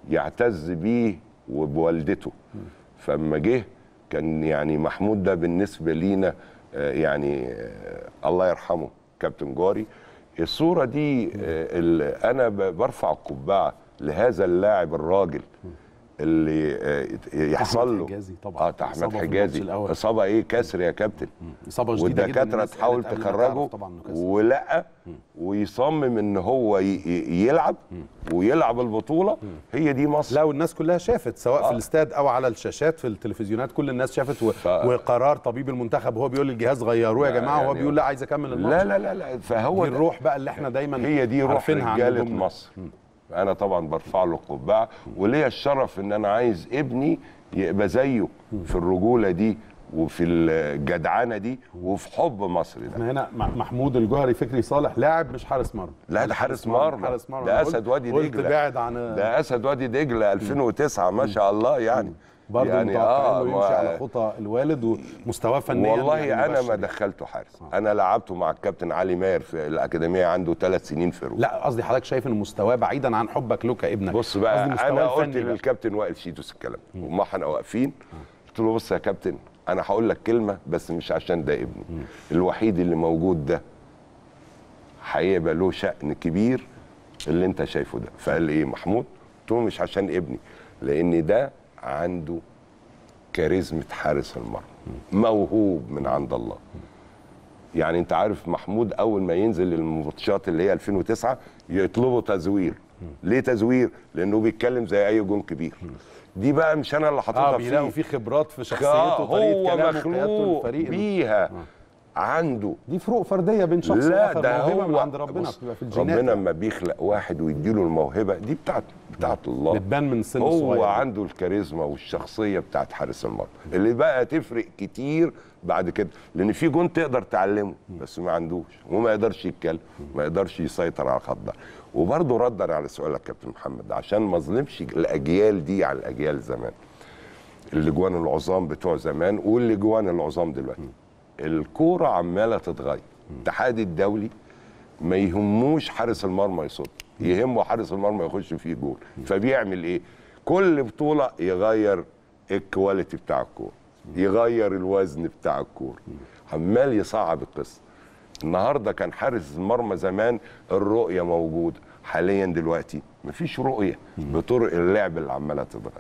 يعتز بيه وبوالدته فاما جه كان يعني محمود ده بالنسبه لينا آه، يعني آه، الله يرحمه كابتن جوهري الصوره دي آه، ال- انا ب- برفع القبعه لهذا اللاعب الراجل اللي آه، يحصل له حجازي طبعا. اه بتاع إصابة احمد في حجازي الماتش الأول. اصابه ايه كسر يا كابتن اصابه شديده جدا والدكاتره الناس تحاول قالت قبل ما تخرجه تعرف طبعا إنه كسر. ولا ويصمم ان هو ي- ي- يلعب ويلعب البطوله هي دي مصر لا والناس كلها شافت سواء في آه. الاستاد او على الشاشات في التلفزيونات كل الناس شافت و... ف- وقرار طبيب المنتخب وهو بيقول للجهاز غيروه يا لا جماعه وهو يعني- بيقول لا عايز اكمل الماتش لا لا لا لا فهو دي ده- الروح بقى اللي احنا دايما هي دي روح عارفينها عن رجاله نجومنا. مصر انا طبعا برفع له القبعه وليا الشرف ان انا عايز ابني يبقى زيه في الرجوله دي وفي الجدعنه دي وفي حب مصر ده احنا هنا مع- محمود الجوهري فكري صالح لاعب مش حارس مرمى لا ده حارس مرمى حارس مرمى ده أنا قلت- اسد وادي قلت دجله بعد عن ده اسد وادي دجله 2009 ما شاء الله يعني برضه يعني متوقعين انه ما- يمشي على خطى الوالد ومستواه فنيا والله يعني انا مبشر ما دخلته حارس انا لعبته مع الكابتن علي ماهر في الاكاديميه عنده ثلاث سنين في روما لا قصدي حضرتك شايف ان مستواه بعيدا عن حبك له كابنك بص بقى قصدي مستواه انا قلت الفني بقى. للكابتن وائل شيتوس الكلام وما احنا واقفين قلت له بص يا كابتن انا هقول لك كلمه بس مش عشان ده ابني الوحيد اللي موجود ده هيبقى له شأن كبير اللي انت شايفه ده فقال لي ايه محمود قلت له مش عشان ابني لان ده عنده كاريزمة حارس المرمى موهوب من عند الله يعني انت عارف محمود اول ما ينزل الماتشات اللي هي 2009 يطلبوا تزوير ليه تزوير لانه بيتكلم زي اي جون كبير دي بقى مش انا اللي حاططها اه بيلاقوا فيه في خبرات في شخصيته آه، وطريقه هو كلامه وقيادته مخلوق للفريق بيها عنده دي فروق فرديه بين شخص لا واخر ده موهبه هو من عند ربنا بص، بتبقى في الجينات ربنا يعني. لما بيخلق واحد ويديله الموهبه دي بتاعت بتاعت الله بتبان من سن هو صغير عنده الكاريزما والشخصيه بتاعت حارس المرمى اللي بقى تفرق كتير بعد كده لان في جون تقدر تعلمه بس ما عندوش وما يقدرش يتكلم ما يقدرش يسيطر على الخط ده وبرضه ردا على سؤالك كابتن محمد عشان ما اظلمش الاجيال دي على الاجيال زمان الاجوان العظام بتوع زمان والاجوان العظام دلوقتي الكوره عماله تتغير الاتحاد الدولي ما يهموش حارس المرمى يصد يهمه حارس المرمى يخش فيه جول فبيعمل ايه كل بطوله يغير الكواليتي بتاع الكوره يغير الوزن بتاع الكوره عمال يصعب القصه النهارده كان حارس المرمى زمان الرؤيه موجوده حاليا دلوقتي مفيش رؤيه بطرق اللعب اللي عماله تتغير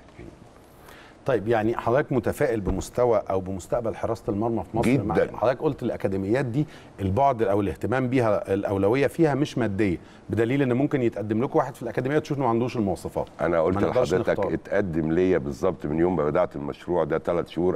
طيب يعني حضرتك متفائل بمستوى او بمستقبل حراسه المرمى في مصر مع جداً. حضرتك قلت الاكاديميات دي البعد او الاهتمام بيها الاولويه فيها مش ماديه بدليل ان ممكن يتقدم لكم واحد في الاكاديميه تشوف انه ما عندوش المواصفات انا قلت ما نقدرش لحضرتك نختار. اتقدم ليا بالظبط من يوم ما بدات المشروع ده ثلاث شهور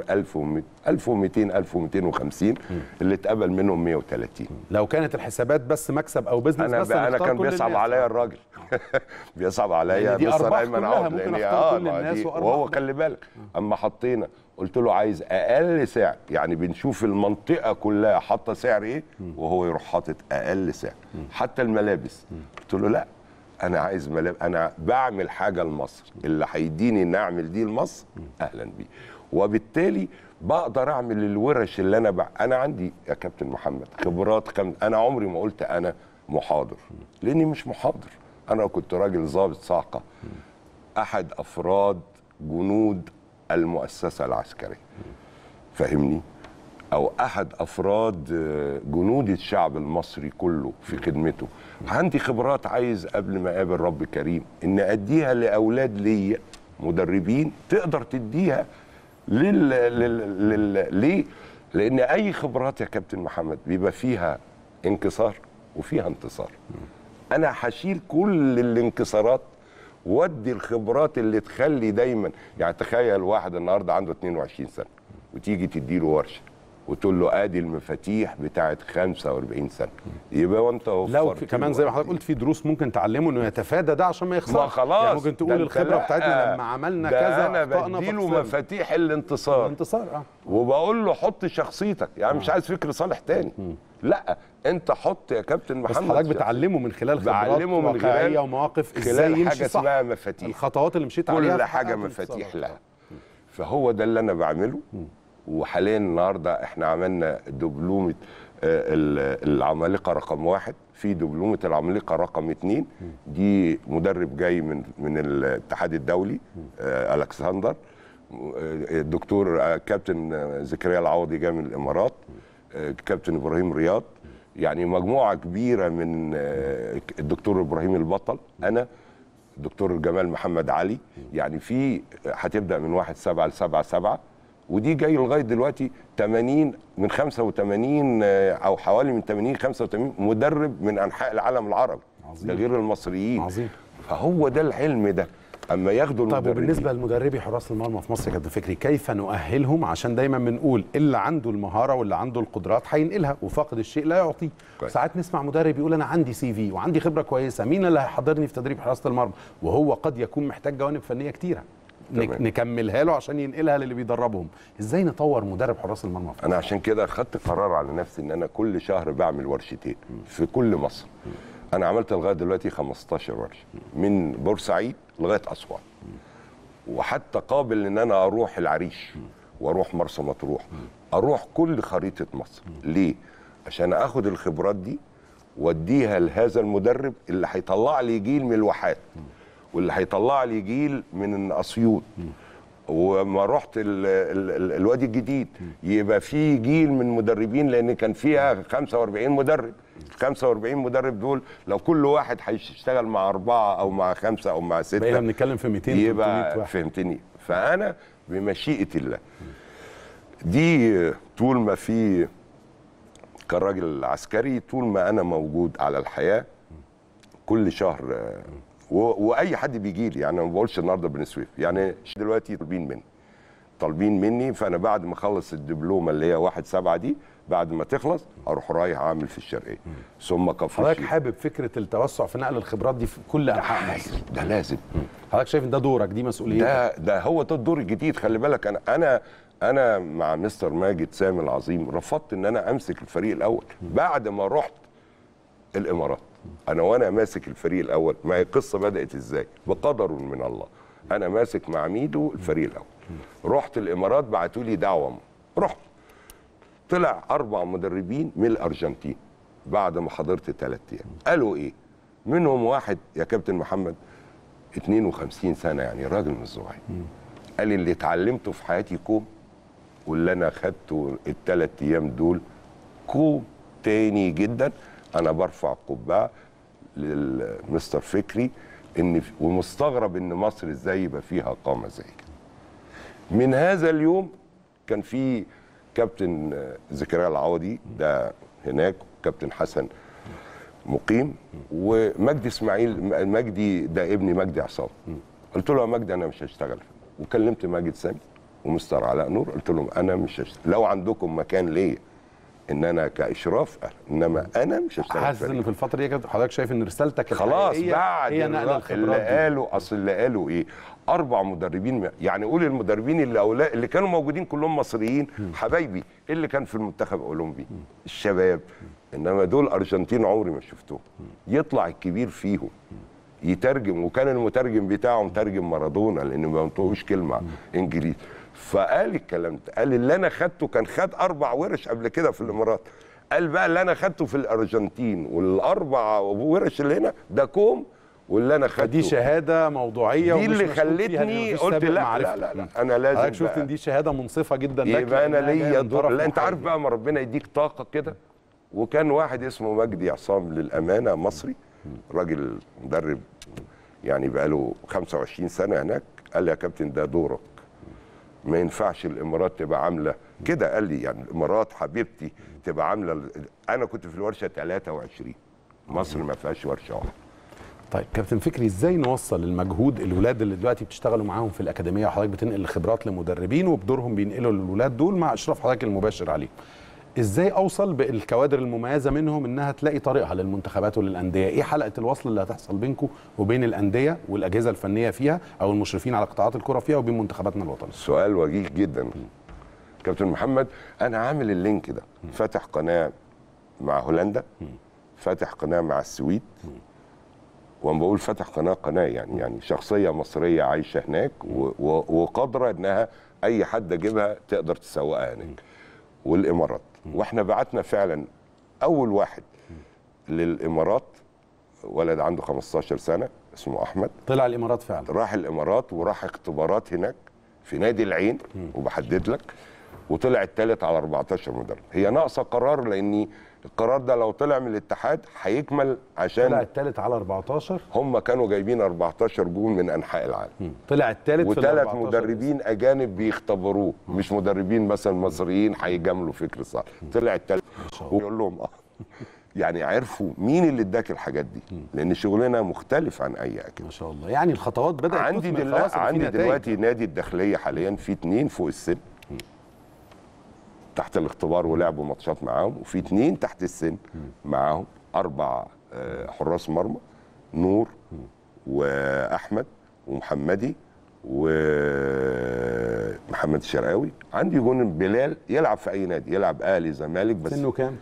1200 1250 اللي اتقبل منهم 130 لو كانت الحسابات بس مكسب او بزنس انا بس بقى انا نختار كان كل بيصعب الناس. عليا الراجل بيصعب عليا يعني دي مستر أرباح ايمن كلها، عوض ممكن لأن- أختار كل ما الناس دي- وأرباح وهو ده. خلي بالك اما حطينا قلت له عايز اقل سعر يعني بنشوف المنطقه كلها حاطه سعر ايه وهو يروح حاطط اقل سعر حتى الملابس قلت له لا انا عايز ملاب انا بعمل حاجه لمصر اللي هيديني ان اعمل دي لمصر اهلا بيه وبالتالي بقدر اعمل الورش اللي انا بع... انا عندي يا كابتن محمد خبرات كم انا عمري ما قلت انا محاضر لاني مش محاضر انا كنت راجل ضابط صاعقه احد افراد جنود المؤسسه العسكريه فاهمني او احد افراد آه، جنود الشعب المصري كله في خدمته عندي خبرات عايز قبل ما اقابل رب كريم ان اديها لاولاد ليا مدربين تقدر تديها لل... لل... لل... ليه لان اي خبرات يا كابتن محمد بيبقى فيها انكسار وفيها انتصار انا هشيل كل الانكسارات وادي الخبرات اللي تخلي دايما يعني تخيل واحد النهارده عنده 22 سنه وتيجي تديله ورشه وتقول له ادي المفاتيح بتاعت 45 سنه يبقى وانت لو وفرت في كمان له زي ما وقت. حضرتك قلت في دروس ممكن تعلمه انه يتفادى ده عشان ما يخسرش ما خلاص يعني ممكن ده تقول انت الخبره لا، بتاعتنا لما عملنا ده كذا انا أخطأنا بديله فخسرنا. مفاتيح الانتصار الانتصار اه وبقول له حط شخصيتك يعني مش عايز فكر صالح تاني لا انت حط يا كابتن بس محمد حضرتك بتعلمه من خلال خبرات بعلمه من واقعيه خلال- ومواقف ازاي خلال يمشي حاجه صح اسمها مفاتيح الخطوات اللي مشيت عليها كل في حاجه حققت مفاتيح الانتصار. لها فهو ده اللي انا بعمله وحاليا النهارده احنا عملنا دبلومه آه، ال- العمالقه رقم واحد في دبلومه العمالقه رقم اتنين دي مدرب جاي من من الاتحاد الدولي آه، الكسندر آه، الدكتور آه، كابتن آه، زكريا العوضي جاي من الامارات آه، كابتن ابراهيم رياض يعني مجموعه كبيره من آه، الدكتور ابراهيم البطل انا الدكتور جمال محمد علي يعني في هتبدا من 1 7 ل 7 7 ودي جاي لغايه دلوقتي 80 من 85 آه، او حوالي من 80 85 مدرب من انحاء العالم العربي عظيم. ده غير المصريين عظيم فهو ده الحلم ده اما ياخدوا طيب المدربين وبالنسبه لمدربي حراس المرمى في مصر يا كابتن فكري كيف نؤهلهم عشان دايما بنقول اللي عنده المهاره واللي عنده القدرات هينقلها وفاقد الشيء لا يعطيه كويس. ساعات نسمع مدرب يقول انا عندي سي في وعندي خبره كويسه مين اللي هيحضرني في تدريب حراسه المرمى وهو قد يكون محتاج جوانب فنيه كتيره نك- تمام. نكملها له عشان ينقلها للي بيدربهم ازاي نطور مدرب حراس المرمى في انا عشان كده خدت قرار على نفسي ان انا كل شهر بعمل ورشتين في كل مصر انا عملت لغايه دلوقتي 15 ورشه من بورسعيد لغايه اسوان وحتى قابل ان انا اروح العريش واروح مرسى مطروح اروح كل خريطه مصر ليه عشان اخد الخبرات دي واديها لهذا المدرب اللي هيطلع لي جيل من الواحات واللي هيطلع لي جيل من اسيوط وما رحت ال ال ال الوادي الجديد يبقى في جيل من مدربين لان كان فيها 45 مدرب 45 مدرب دول لو كل واحد هيشتغل مع اربعه او مع خمسه او مع سته بقينا بنتكلم في 200 300 يبقى واحد فهمتني فانا بمشيئه الله دي طول ما في كراجل عسكري طول ما انا موجود على الحياه كل شهر آه، و- واي حد بيجي لي يعني أنا ما بقولش النهارده بني سويف يعني دلوقتي طالبين مني طالبين مني فانا بعد ما اخلص الدبلومه اللي هي واحد سبعة دي بعد ما تخلص اروح رايح اعمل في الشرقيه ثم كفر حضرتك الشيخ. حابب فكره التوسع في نقل الخبرات دي في كل انحاء مصر ده لازم حضرتك شايف ان ده دورك دي مسؤوليتك ده ده هو ده الدور الجديد خلي بالك انا انا انا مع مستر ماجد سامي العظيم رفضت ان انا امسك الفريق الاول بعد ما رحت الامارات انا وانا ماسك الفريق الاول ما هي القصه بدات ازاي بقدر من الله انا ماسك مع ميدو الفريق الاول رحت الامارات بعتوا لي دعوه رحت طلع اربع مدربين من الارجنتين بعد ما حضرت ثلاث ايام قالوا ايه منهم واحد يا كابتن محمد 52 سنه يعني راجل مش صغير قال لي اللي اتعلمته في حياتي كوم واللي انا خدته الثلاث ايام دول كوم تاني جدا انا برفع قبعه للمستر فكري ان ومستغرب ان مصر ازاي يبقى فيها قامه زي كده من هذا اليوم كان في كابتن آه، زكريا العوضي ده هناك كابتن حسن مقيم ومجدي اسماعيل م- مجدي ده ابني مجدي عصام قلت له يا مجدي انا مش هشتغل وكلمت ماجد سامي ومستر علاء نور قلت لهم انا مش هشتغل لو عندكم مكان ليا ان انا كاشراف أهلا. انما انا مش هشتغل حاسس فريق. ان في الفتره دي يا كابتن حضرتك شايف ان رسالتك خلاص الحقيقية بعد هي نقل الر- الخبرات اللي دي. قالوا اصل اللي قالوا ايه اربع مدربين م- يعني قول المدربين اللي أولا اللي كانوا موجودين كلهم مصريين حبايبي إيه اللي كان في المنتخب الاولمبي الشباب انما دول ارجنتين عمري ما شفتهم يطلع الكبير فيهم يترجم وكان المترجم بتاعه مترجم مارادونا لان ما بينطقوش كلمه انجليزي فقال الكلام ده قال اللي انا خدته كان خد اربع ورش قبل كده في الامارات قال بقى اللي انا خدته في الارجنتين والاربع ورش اللي هنا ده كوم واللي انا خدته فدي شهاده موضوعيه دي ومش اللي مشكوك فيها، لأن خلتني مفيش قلت سابق لا معرفة. لا لا, لا انا لازم حضرتك شفت بقى ان دي شهاده منصفه جدا لك يبقى انا لأنها جاية ليا من دور طرف لا انت محايد. عارف بقى ما ربنا يديك طاقه كده وكان واحد اسمه مجدي عصام للامانه مصري راجل مدرب يعني بقى له 25 سنه هناك قال لي يا كابتن ده دورك ما ينفعش الامارات تبقى عامله كده قال لي يعني الامارات حبيبتي تبقى عامله ال- انا كنت في الورشه 23 مصر ما فيهاش ورشه واحده طيب كابتن فكري ازاي نوصل المجهود الولاد اللي دلوقتي بتشتغلوا معاهم في الاكاديميه وحضرتك بتنقل الخبرات لمدربين وبدورهم بينقلوا للولاد دول مع اشراف حضرتك المباشر عليهم ازاي اوصل بالكوادر المميزه منهم انها تلاقي طريقها للمنتخبات وللانديه ايه حلقه الوصل اللي هتحصل بينكم وبين الانديه والاجهزه الفنيه فيها او المشرفين على قطاعات الكره فيها وبين منتخباتنا الوطنيه سؤال وجيه جدا كابتن محمد انا عامل اللينك ده فاتح قناه مع هولندا فاتح قناه مع السويد وانا بقول فاتح قناه قناه يعني يعني شخصيه مصريه عايشه هناك و- و- وقادره انها اي حد اجيبها تقدر تسوقها هناك والامارات واحنا بعتنا فعلا اول واحد للامارات ولد عنده 15 سنه اسمه احمد طلع الامارات فعلا راح الامارات وراح اختبارات هناك في نادي العين وبحدد لك وطلع الثالث على 14 مدرب هي ناقصه قرار لان القرار ده لو طلع من الاتحاد هيكمل طلع عشان الثالث على 14 هم كانوا جايبين 14 جون من انحاء العالم طلع الثالث في ال وثلاث 14 مدربين اجانب بيختبروه مش مدربين مثلا مصريين هيجاملوا فكر صح طلع الثالث ويقول لهم اه يعني عرفوا مين اللي اداك الحاجات دي لان شغلنا مختلف عن اي اكاديمي ما شاء الله يعني الخطوات بدات عندي تثمر دل... خلاص يبقى في عندي نتائج. دلوقتي نادي الداخليه حاليا في اتنين فوق السن تحت الاختبار ولعبوا ماتشات معاهم وفي اتنين تحت السن معاهم اربع آه، حراس مرمى نور واحمد ومحمدي ومحمد الشرقاوي عندي جون بلال يلعب في اي نادي يلعب اهلي زمالك بس سنه كام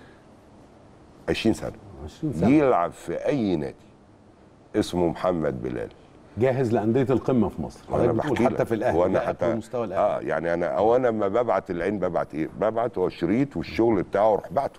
20 سنه 20 سنه يلعب في اي نادي اسمه محمد بلال جاهز لانديه القمه في مصر وانا حضرتك بتقول بحكي حتى لك. في الاهلي وانا لا، حتى في مستوى الاهلي اه يعني انا او انا لما ببعت العين ببعت ايه ببعت هو شريط والشغل بتاعه اروح بعته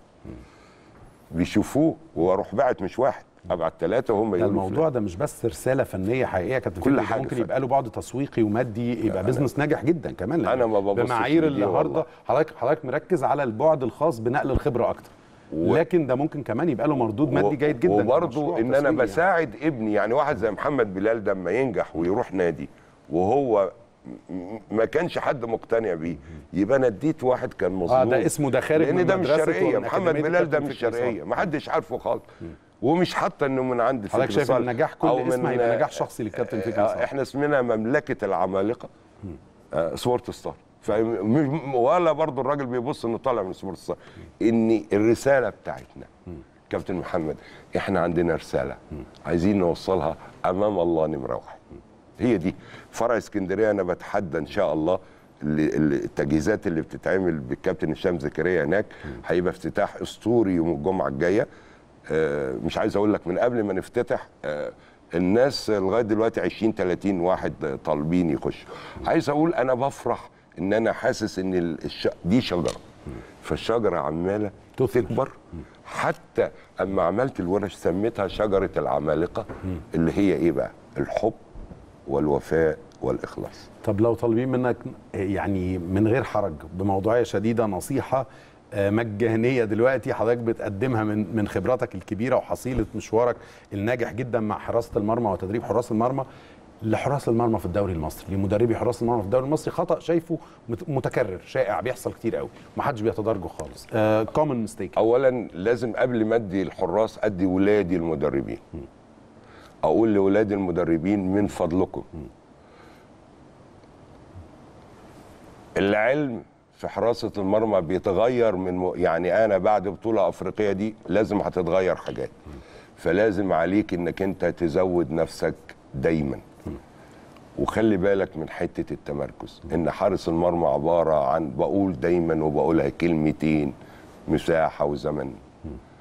بيشوفوه واروح بعت مش واحد ابعت ثلاثه وهم ده يقولوا الموضوع ده مش بس رساله فنيه حقيقيه يا كابتن كل فكري، ده حاجة ممكن فن. يبقى له بعد تسويقي ومادي يبقى أنا- بزنس ناجح جدا كمان لأن أنا ما ببصش بمعايير لدي النهارده والله. حضرتك حضرتك مركز على البعد الخاص بنقل الخبره اكتر و- لكن ده ممكن كمان يبقى له مردود مادي جيد جدا وبرضه كمشروع ان انا تسويقي يعني. بساعد ابني يعني واحد زي محمد بلال ده اما ينجح ويروح نادي وهو م- ما كانش حد مقتنع بيه يبقى انا اديت واحد كان مظلوم اه ده اسمه ده خارج لان من ده مش مدرسة شرقيه ومن محمد أكاديمية بلال ده الكابتن مش فكري شرقيه صالح. ما حدش عارفه خالص ومش حتى انه من عند حضرتك فكري شايف ان صالح نجاح كل أو اسم من- هيبقى نجاح شخصي للكابتن فكري آه، صالح. احنا اسمنا مملكه العمالقه آه، سبورت ستار فم- ولا برضو الراجل بيبص انه طالع من سبورت ستار ان الرساله بتاعتنا كابتن محمد احنا عندنا رساله عايزين نوصلها امام الله نمره واحد هي دي فرع اسكندريه انا بتحدى ان شاء الله ال- ال- التجهيزات اللي بتتعمل بالكابتن هشام زكريا هناك هيبقى افتتاح اسطوري يوم الجمعه الجايه آه، مش عايز اقول لك من قبل ما نفتتح آه، الناس لغايه دلوقتي 20 30 واحد طالبين يخشوا عايز اقول انا بفرح ان انا حاسس ان ال- الش... دي شجره فالشجره عماله تثمر. تكبر حتى اما عملت الورش سميتها شجره العمالقه اللي هي ايه بقى الحب والوفاء والاخلاص طب لو طالبين منك يعني من غير حرج بموضوعيه شديده نصيحه آه، مجانيه دلوقتي حضرتك بتقدمها من من خبراتك الكبيره وحصيله مشوارك الناجح جدا مع حراسه المرمى وتدريب حراس المرمى لحراس المرمى في الدوري المصري لمدربي حراس المرمى في الدوري المصري خطا شايفه مت- متكرر شائع بيحصل كتير قوي ما حدش بيتدرجه خالص كومن ميستيك اولا لازم قبل ما ادي الحراس ادي ولادي المدربين اقول لاولادي المدربين من فضلكم العلم في حراسة المرمى بيتغير من م... يعني أنا بعد بطولة أفريقية دي لازم هتتغير حاجات فلازم عليك إنك أنت تزود نفسك دايما وخلي بالك من حتة التمركز إن حارس المرمى عبارة عن بقول دايما وبقولها كلمتين مساحة وزمن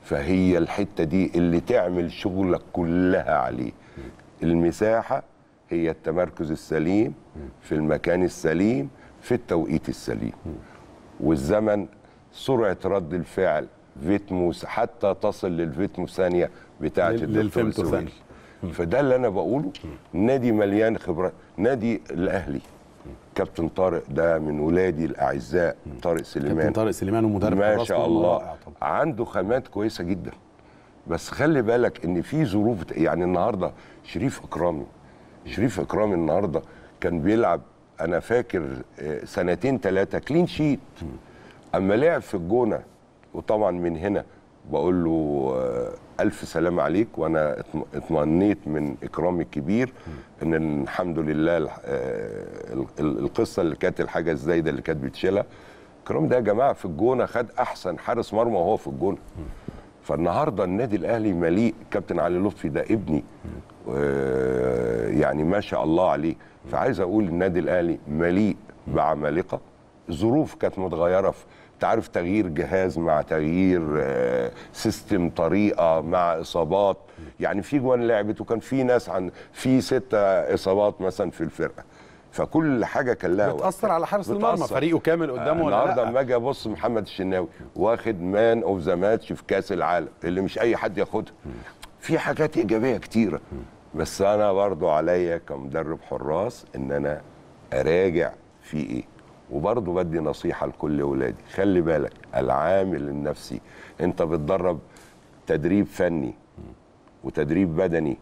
فهي الحته دي اللي تعمل شغلك كلها عليه المساحه هي التمركز السليم في المكان السليم في التوقيت السليم والزمن سرعه رد الفعل فيتموس حتى تصل للفيتمو ثانيه بتاعه لل- الدكتور للفيمتو سويل. فده اللي انا بقوله نادي مليان خبرات نادي الاهلي كابتن طارق ده من ولادي الاعزاء طارق كابتن سليمان طارق سليمان ومدرب ما حراس شاء مرمى الله رائع طبعا. عنده خامات كويسه جدا بس خلي بالك ان في ظروف يعني النهارده شريف اكرامي شريف اكرامي النهارده كان بيلعب انا فاكر آه، سنتين ثلاثه كلين شيت اما لعب في الجونه وطبعا من هنا بقول له آه، الف سلام عليك وانا اطم- اطمئنيت من اكرامي الكبير ان الحمد لله الح- آه، ال- ال- القصه اللي كانت الحاجه الزايده اللي كانت بتشيلها اكرامي ده يا جماعه في الجونه خد احسن حارس مرمى وهو في الجونه فالنهارده النادي الاهلي مليء كابتن علي لطفي ده ابني آه، يعني ما شاء الله عليه فعايز اقول النادي الاهلي مليء بعمالقه ظروف كانت متغيره في تعرف تغيير جهاز مع تغيير آه، سيستم طريقه مع اصابات يعني في جوان لعبت وكان في ناس عن في ستة اصابات مثلا في الفرقه فكل حاجه كان لها وقت. بتاثر على حارس المرمى بتأثر. فريقه كامل قدامه ولا النهارده لا اما اجي ابص محمد الشناوي واخد مان اوف ذا ماتش في كاس العالم اللي مش اي حد ياخدها في حاجات ايجابيه كتيره بس انا برضو عليا كمدرب حراس ان انا اراجع في ايه وبرضو بدي نصيحه لكل ولادي خلي بالك العامل النفسي انت بتدرب تدريب فني وتدريب بدني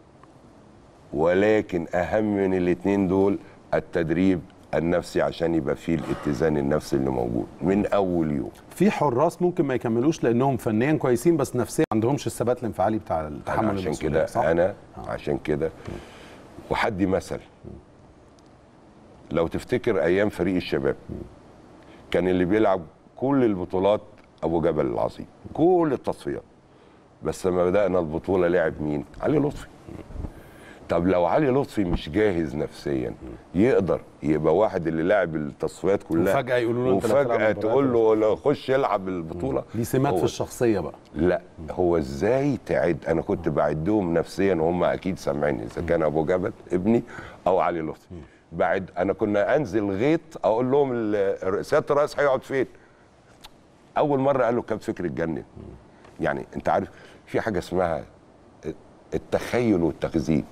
ولكن اهم من الاثنين دول التدريب النفسي عشان يبقى فيه الاتزان النفسي اللي موجود من اول يوم في حراس ممكن ما يكملوش لانهم فنيا كويسين بس نفسيا ما عندهمش الثبات الانفعالي بتاع أنا التحمل عشان المسؤولية، كده صح؟ انا عشان كده وحدي مثل لو تفتكر ايام فريق الشباب كان اللي بيلعب كل البطولات ابو جبل العظيم كل التصفيات بس لما بدانا البطوله لعب مين علي لطفي طب لو علي لطفي مش جاهز نفسيا يقدر يبقى واحد اللي لعب التصفيات كلها وفجأة يقولوا له أنت اللي هتلعب وفجاه المباريات تقول له لا خش العب البطوله دي سمات هو- في الشخصيه بقى لا هو ازاي تعد انا كنت بعدهم نفسيا وهم اكيد سامعيني اذا كان ابو جبل ابني او علي لطفي بعد انا كنا انزل غيط اقول لهم ال- سياده الرئيس هيقعد فين اول مره قال له كابتن فكري اتجنن يعني انت عارف في حاجه اسمها التخيل والتخزين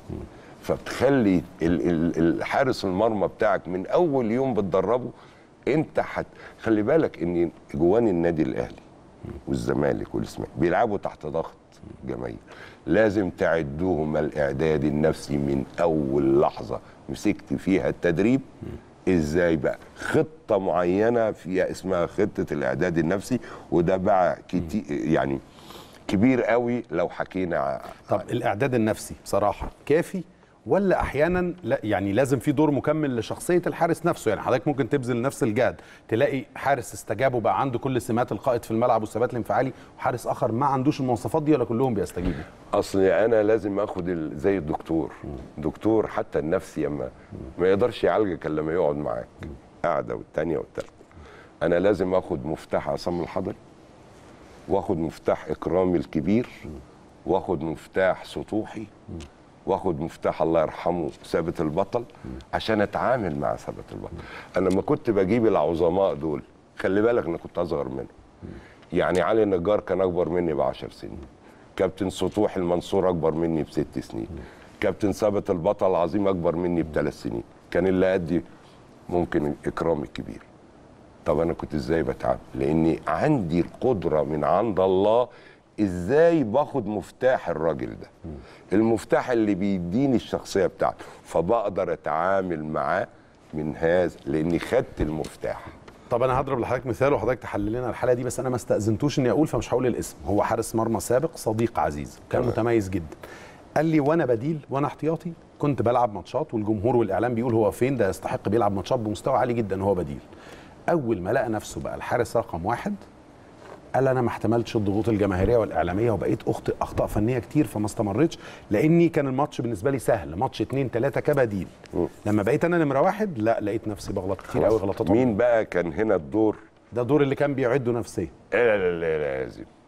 فبتخلي ال- ال- الحارس المرمى بتاعك من اول يوم بتدربه انت حت خلي بالك ان جوان النادي الاهلي والزمالك والاسماعيلي بيلعبوا تحت ضغط جماهير لازم تعدوهم الاعداد النفسي من اول لحظه مسكت فيها التدريب ازاي بقى خطه معينه فيها اسمها خطه الاعداد النفسي وده بقى كتير يعني كبير قوي لو حكينا ع- طب الاعداد النفسي بصراحه كافي ولا احيانا لا يعني لازم في دور مكمل لشخصيه الحارس نفسه يعني حضرتك ممكن تبذل نفس الجهد تلاقي حارس استجاب وبقى عنده كل سمات القائد في الملعب والثبات الانفعالي وحارس اخر ما عندوش المواصفات دي ولا كلهم بيستجيبوا اصل انا لازم اخد ال- زي الدكتور دكتور حتى النفسي اما ما يقدرش يعالجك الا لما يقعد معاك قاعده والتانيه والتالته انا لازم اخد مفتاح عصام الحضري واخد مفتاح اكرامي الكبير واخد مفتاح سطوحي واخد مفتاح الله يرحمه ثابت البطل عشان اتعامل مع ثابت البطل انا لما كنت بجيب العظماء دول خلي بالك انا كنت اصغر منهم يعني علي النجار كان اكبر مني ب 10 سنين كابتن سطوح المنصور اكبر مني بست سنين كابتن ثابت البطل العظيم اكبر مني بثلاث سنين كان اللي قدي ممكن اكرامي الكبير طب انا كنت ازاي بتعامل لاني عندي القدره من عند الله ازاي باخد مفتاح الراجل ده المفتاح اللي بيديني الشخصيه بتاعته فبقدر اتعامل معاه من هذا لاني خدت المفتاح طب انا هضرب لحضرتك مثال وحضرتك تحلل لنا الحاله دي بس انا ما استاذنتوش اني اقول فمش هقول الاسم هو حارس مرمى سابق صديق عزيز كان تمام. متميز جدا قال لي وانا بديل وانا احتياطي كنت بلعب ماتشات والجمهور والاعلام بيقول هو فين ده يستحق بيلعب ماتشات بمستوى عالي جدا هو بديل اول ما لقى نفسه بقى الحارس رقم واحد قال انا ما احتملتش الضغوط الجماهيريه والاعلاميه وبقيت اخطئ اخطاء فنيه كتير فما استمرتش لاني كان الماتش بالنسبه لي سهل ماتش اتنين تلاته كبديل لما بقيت انا نمره واحد لا لقيت نفسي بغلط كتير قوي غلطات مين بقى كان هنا الدور ده دور اللي كان بيعده نفسيا لا لا لا لازم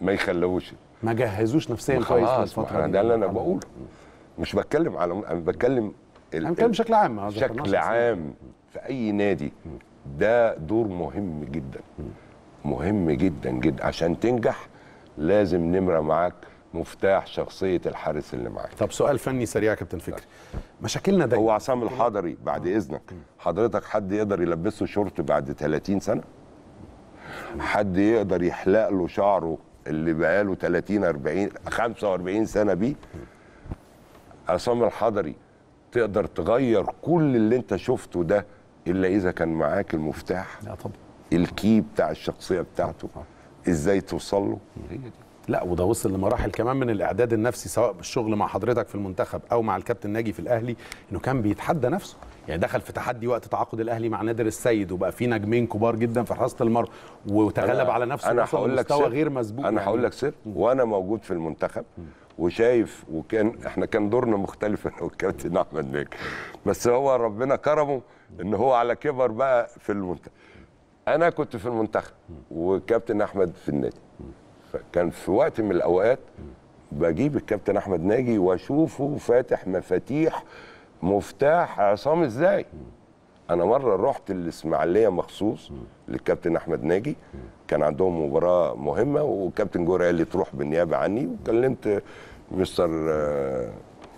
ما يخلوش ما جهزوش نفسيا كويس خلاص ما للفتره أنا دي ده اللي انا بقوله مش بتكلم على انا بتكلم ال- انا بتكلم بشكل عام ما ذكرناش بشكل أسماء. عام في اي نادي ده دور مهم جدا مهم جدا جدا عشان تنجح لازم نمره معاك مفتاح شخصيه الحارس اللي معاك طب سؤال فني سريع يا كابتن فكري مشاكلنا دايما هو عصام الحضري بعد اذنك حضرتك حد يقدر يلبسه شورت بعد 30 سنه حد يقدر يحلق له شعره اللي بقاله 30 40 45 سنه بيه عصام الحضري تقدر تغير كل اللي انت شفته ده الا اذا كان معاك المفتاح لا طبعا الكي بتاع الشخصيه بتاعته ازاي توصل له هي دي لا وده وصل لمراحل كمان من الاعداد النفسي سواء بالشغل مع حضرتك في المنتخب او مع الكابتن ناجي في الاهلي انه كان بيتحدى نفسه يعني دخل في تحدي وقت تعاقد الاهلي مع نادر السيد وبقى في نجمين كبار جدا في حراسه المرمى وتغلب على نفسه انا وصل هقول لك لمستوى سر غير مسبوق انا يعني. هقول لك سر وانا موجود في المنتخب وشايف وكان احنا كان دورنا مختلف انا والكابتن احمد ناجي بس هو ربنا كرمه ان هو على كبر بقى في المنتخب انا كنت في المنتخب وكابتن احمد في النادي فكان في وقت من الاوقات بجيب الكابتن احمد ناجي واشوفه فاتح مفاتيح مفتاح عصام ازاي انا مره رحت الاسماعيليه مخصوص للكابتن احمد ناجي كان عندهم مباراه مهمه وكابتن جوري قال لي تروح بالنيابه عني وكلمت مستر آه،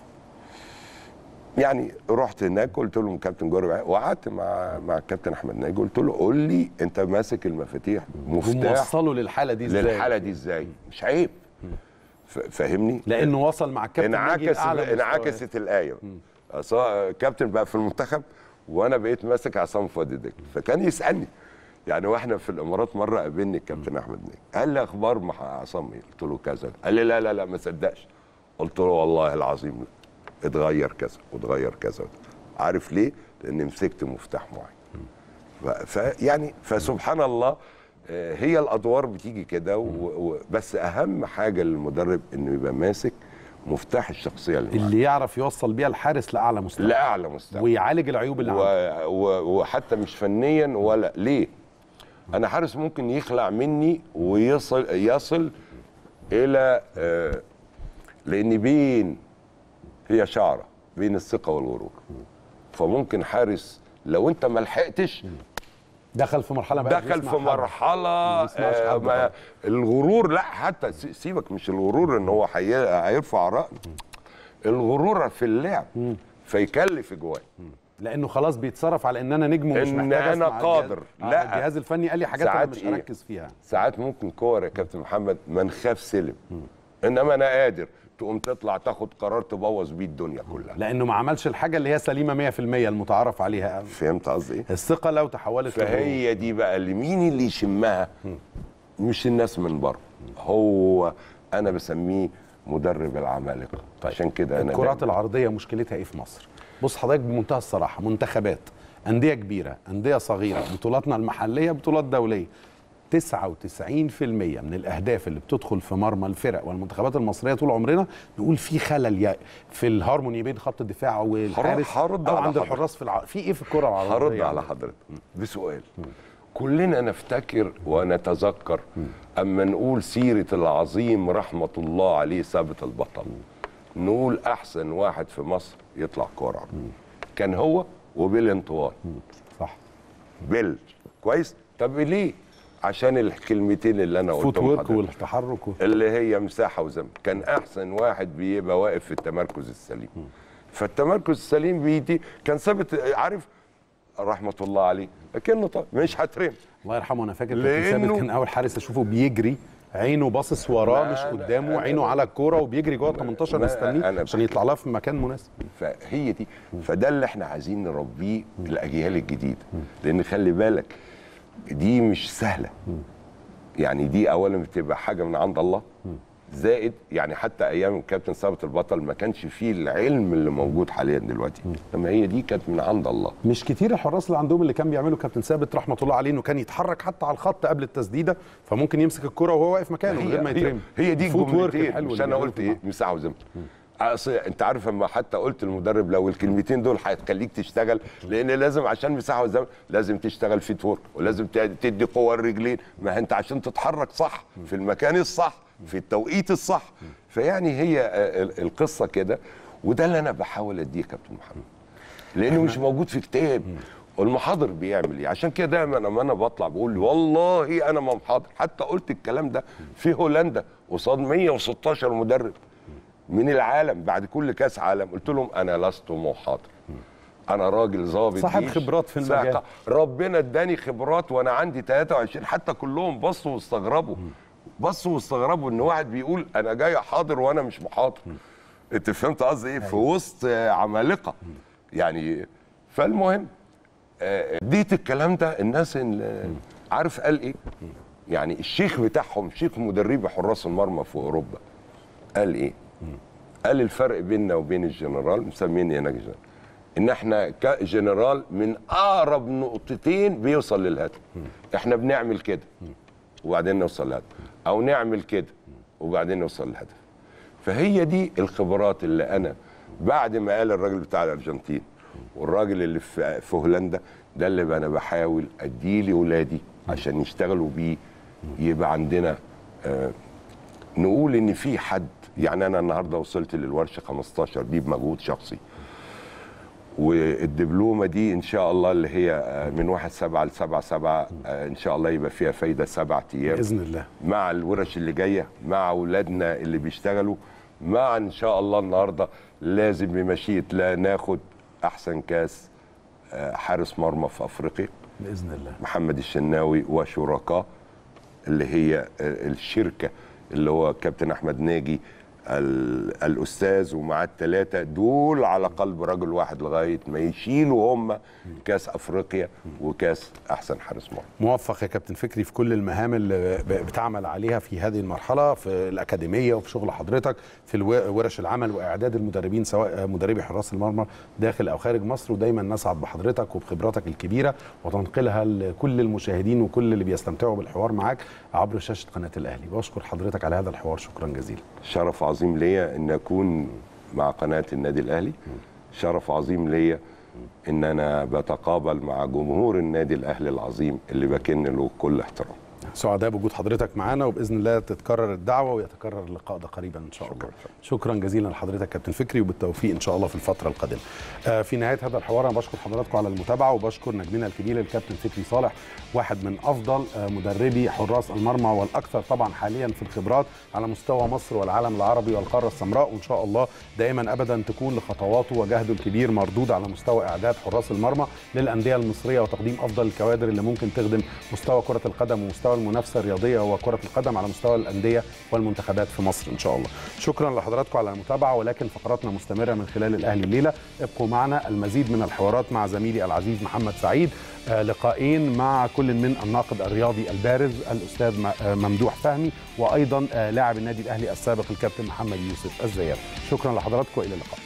يعني رحت هناك قلت لهم كابتن جوري معايا وقعدت مع مع الكابتن احمد ناجي قلت له قول لي انت ماسك المفاتيح مفتاح وموصله للحاله دي ازاي للحاله دي ازاي مش عيب ف- فاهمني لانه وصل مع الكابتن ناجي انعكس لأعلى مستوى. انعكست الايه أصا- كابتن بقى في المنتخب وانا بقيت ماسك عصام فؤاد دك فكان يسالني يعني واحنا في الامارات مره قابلني الكابتن احمد نجم قال لي اخبار مع عصام ايه قلت له كذا قال لي لا لا لا ما صدقش قلت له والله العظيم اتغير كذا واتغير كذا عارف ليه لاني مسكت مفتاح معين ف ف- يعني فسبحان الله آه، هي الادوار بتيجي كده و- و- بس اهم حاجه للمدرب انه يبقى ماسك مفتاح الشخصيه اللي معاه اللي يعرف يوصل بيها الحارس لاعلى مستوى لاعلى مستوى ويعالج العيوب اللي عنده و... و... وحتى مش فنيا ولا ليه انا حارس ممكن يخلع مني ويصل يصل الى آه لان بين هي شعره بين الثقه والغرور فممكن حارس لو انت ما لحقتش دخل في مرحله بقى دخل بيسمع في حد. مرحله ما بيسمعش آه حد ما طبعا. الغرور لا حتى س- سيبك مش الغرور ان هو حي... هيرفع رأي الغرور في اللعب فيكلف جواه لانه خلاص بيتصرف على ان انا نجم ومش إن محتاج أنا أسمع قادر. الجهاز. لا. آه، الجهاز الفني قال لي حاجات انا ساعات مش إيه؟ هركز فيها ساعات ممكن كور يا كابتن محمد ما نخاف سلم انما انا قادر تقوم تطلع تاخد قرار تبوظ بيه الدنيا كلها لانه ما عملش الحاجه اللي هي سليمه 100% المتعارف عليها فهمت قصدي ايه الثقه لو تحولت لغرور. فهي دي بقى اللي مين اللي يشمها مش الناس من بره هو انا بسميه مدرب العمالقه طيب. عشان كده انا الكرات دايماً- العرضيه مشكلتها ايه في مصر بص حضرتك بمنتهى الصراحه منتخبات انديه كبيره انديه صغيره بطولاتنا المحليه بطولات دوليه 99% من الاهداف اللي بتدخل في مرمى الفرق والمنتخبات المصريه طول عمرنا نقول في خلل يا في الهارموني بين خط الدفاع والحارس هرد او على عند حضرتك. الحراس في الع... في ايه في الكره العرضيه هرد على حضرتك بسؤال كلنا نفتكر ونتذكر اما نقول سيره العظيم رحمه الله عليه ثابت البطل نقول احسن واحد في مصر يطلع كوره كان هو وبيل انطوان صح بيل كويس طب ليه عشان الكلمتين اللي انا فوت قلتهم ورك لحضرتك. والتحرك و... اللي هي مساحه وزمن كان احسن واحد بيبقى واقف في التمركز السليم فالتمركز السليم بيدي كان ثابت عارف رحمه الله عليه لكنه طب مش هترم الله يرحمه انا فاكر كابتن لأنه- ثابت كان اول حارس اشوفه بيجري عينه باصص وراه لا، مش لا، قدامه أنا- عينه على الكوره وبيجري جوه ال 18 ما- مستنيه أنا عشان بحكي. يطلع لها في مكان مناسب فهي دي فده اللي احنا عايزين نربيه الاجيال الجديده لان خلي بالك دي مش سهله يعني دي اولا بتبقى حاجه من عند الله زائد يعني حتى ايام الكابتن ثابت البطل ما كانش فيه العلم اللي موجود حاليا دلوقتي لما هي دي كانت من عند الله مش كتير الحراس اللي عندهم اللي كان بيعمله كابتن ثابت رحمه الله عليه انه كان يتحرك حتى على الخط قبل التسديده فممكن يمسك الكره وهو واقف مكانه من غير ما هي, يترمي هي دي الفوت ورك الجملتين الحلو مش اللي انا بيعمله قلت في ايه الملعب. مساحه وزمن أصل انت عارف اما حتى قلت المدرب لو الكلمتين دول هتخليك تشتغل لان لازم عشان مساحه وزمن لازم تشتغل في تور ولازم ت- تدي قوه الرجلين ما انت عشان تتحرك صح في المكان الصح في التوقيت الصح فيعني هي آه، ال- القصه كده وده اللي انا بحاول اديه يا كابتن محمد لانه مش موجود في كتاب والمحاضر بيعمل ايه عشان كده دايما لما انا بطلع بقول والله انا ما محاضر حتى قلت الكلام ده في هولندا قصاد 116 مدرب من العالم بعد كل كاس عالم قلت لهم انا لست محاضر انا راجل ظابط صاحب جيش. خبرات في المجال. ساعة- ربنا اداني خبرات وانا عندي 23 حتى كلهم بصوا واستغربوا بصوا واستغربوا ان واحد بيقول انا جاي حاضر وانا مش محاضر انت فهمت قصدي ايه في وسط آه، عمالقه يعني فالمهم آه، اديت الكلام ده الناس اللي عارف قال ايه يعني الشيخ بتاعهم شيخ مدربي حراس المرمى في اوروبا قال ايه قال الفرق بيننا وبين الجنرال مسميني انا جنرال ان احنا كجنرال من اقرب نقطتين بيوصل للهدف احنا بنعمل كده وبعدين نوصل للهدف او نعمل كده وبعدين نوصل للهدف فهي دي الخبرات اللي انا بعد ما قال الراجل بتاع الارجنتين والراجل اللي في في هولندا ده اللي انا بحاول اديه لاولادي عشان يشتغلوا بيه يبقى عندنا آه نقول ان في حد يعني انا النهارده وصلت للورشه 15 دي بمجهود شخصي والدبلومه دي ان شاء الله اللي هي آه، من 1 7 ل 7 7 ان شاء الله يبقى فيها فايده سبع ايام باذن الله مع الورش اللي جايه مع اولادنا اللي بيشتغلوا مع ان شاء الله النهارده لازم بمشيئه لا ناخد احسن كاس آه، حارس مرمى في افريقيا باذن الله محمد الشناوي وشركاء اللي هي آه، الشركه اللي هو كابتن احمد ناجي ال- الاستاذ ومعاه الثلاثه دول على قلب رجل واحد لغايه ما يشيلوا هم كاس افريقيا وكاس احسن حارس مرمى موفق يا كابتن فكري في كل المهام اللي ب- بتعمل عليها في هذه المرحله في الاكاديميه وفي شغل حضرتك في الو- ورش العمل واعداد المدربين سواء مدربي حراس المرمى داخل او خارج مصر ودايما نسعد بحضرتك وبخبراتك الكبيره وتنقلها لكل المشاهدين وكل اللي بيستمتعوا بالحوار معاك عبر شاشه قناه الاهلي بشكر حضرتك على هذا الحوار شكرا جزيلا شرف عظيم ليا ان اكون مع قناه النادي الاهلي شرف عظيم ليا ان انا بتقابل مع جمهور النادي الاهلي العظيم اللي بكن له كل احترام سعداء بوجود حضرتك معانا وباذن الله تتكرر الدعوه ويتكرر اللقاء ده قريبا ان شاء الله شكرا جزيلا لحضرتك كابتن فكري وبالتوفيق ان شاء الله في الفتره القادمه آه، في نهايه هذا الحوار انا بشكر حضراتكم على المتابعه وبشكر نجمنا الكبير الكابتن فكري صالح واحد من افضل آه، مدربي حراس المرمى والاكثر طبعا حاليا في الخبرات على مستوى مصر والعالم العربي والقاره السمراء وان شاء الله دائما ابدا تكون لخطواته وجهده الكبير مردود على مستوى اعداد حراس المرمى للانديه المصريه وتقديم افضل الكوادر اللي ممكن تخدم مستوى كره القدم ومستوى المنافسه الرياضيه وكره القدم على مستوى الانديه والمنتخبات في مصر ان شاء الله شكرا لحضراتكم على المتابعه ولكن فقراتنا مستمره من خلال الاهلي الليله ابقوا معنا المزيد من الحوارات مع زميلي العزيز محمد سعيد آه، لقاءين مع كل من الناقد الرياضي البارز الاستاذ م- آه، ممدوح فهمي وايضا آه، لاعب النادي الاهلي السابق الكابتن محمد يوسف الزيات شكرا لحضراتكم الى اللقاء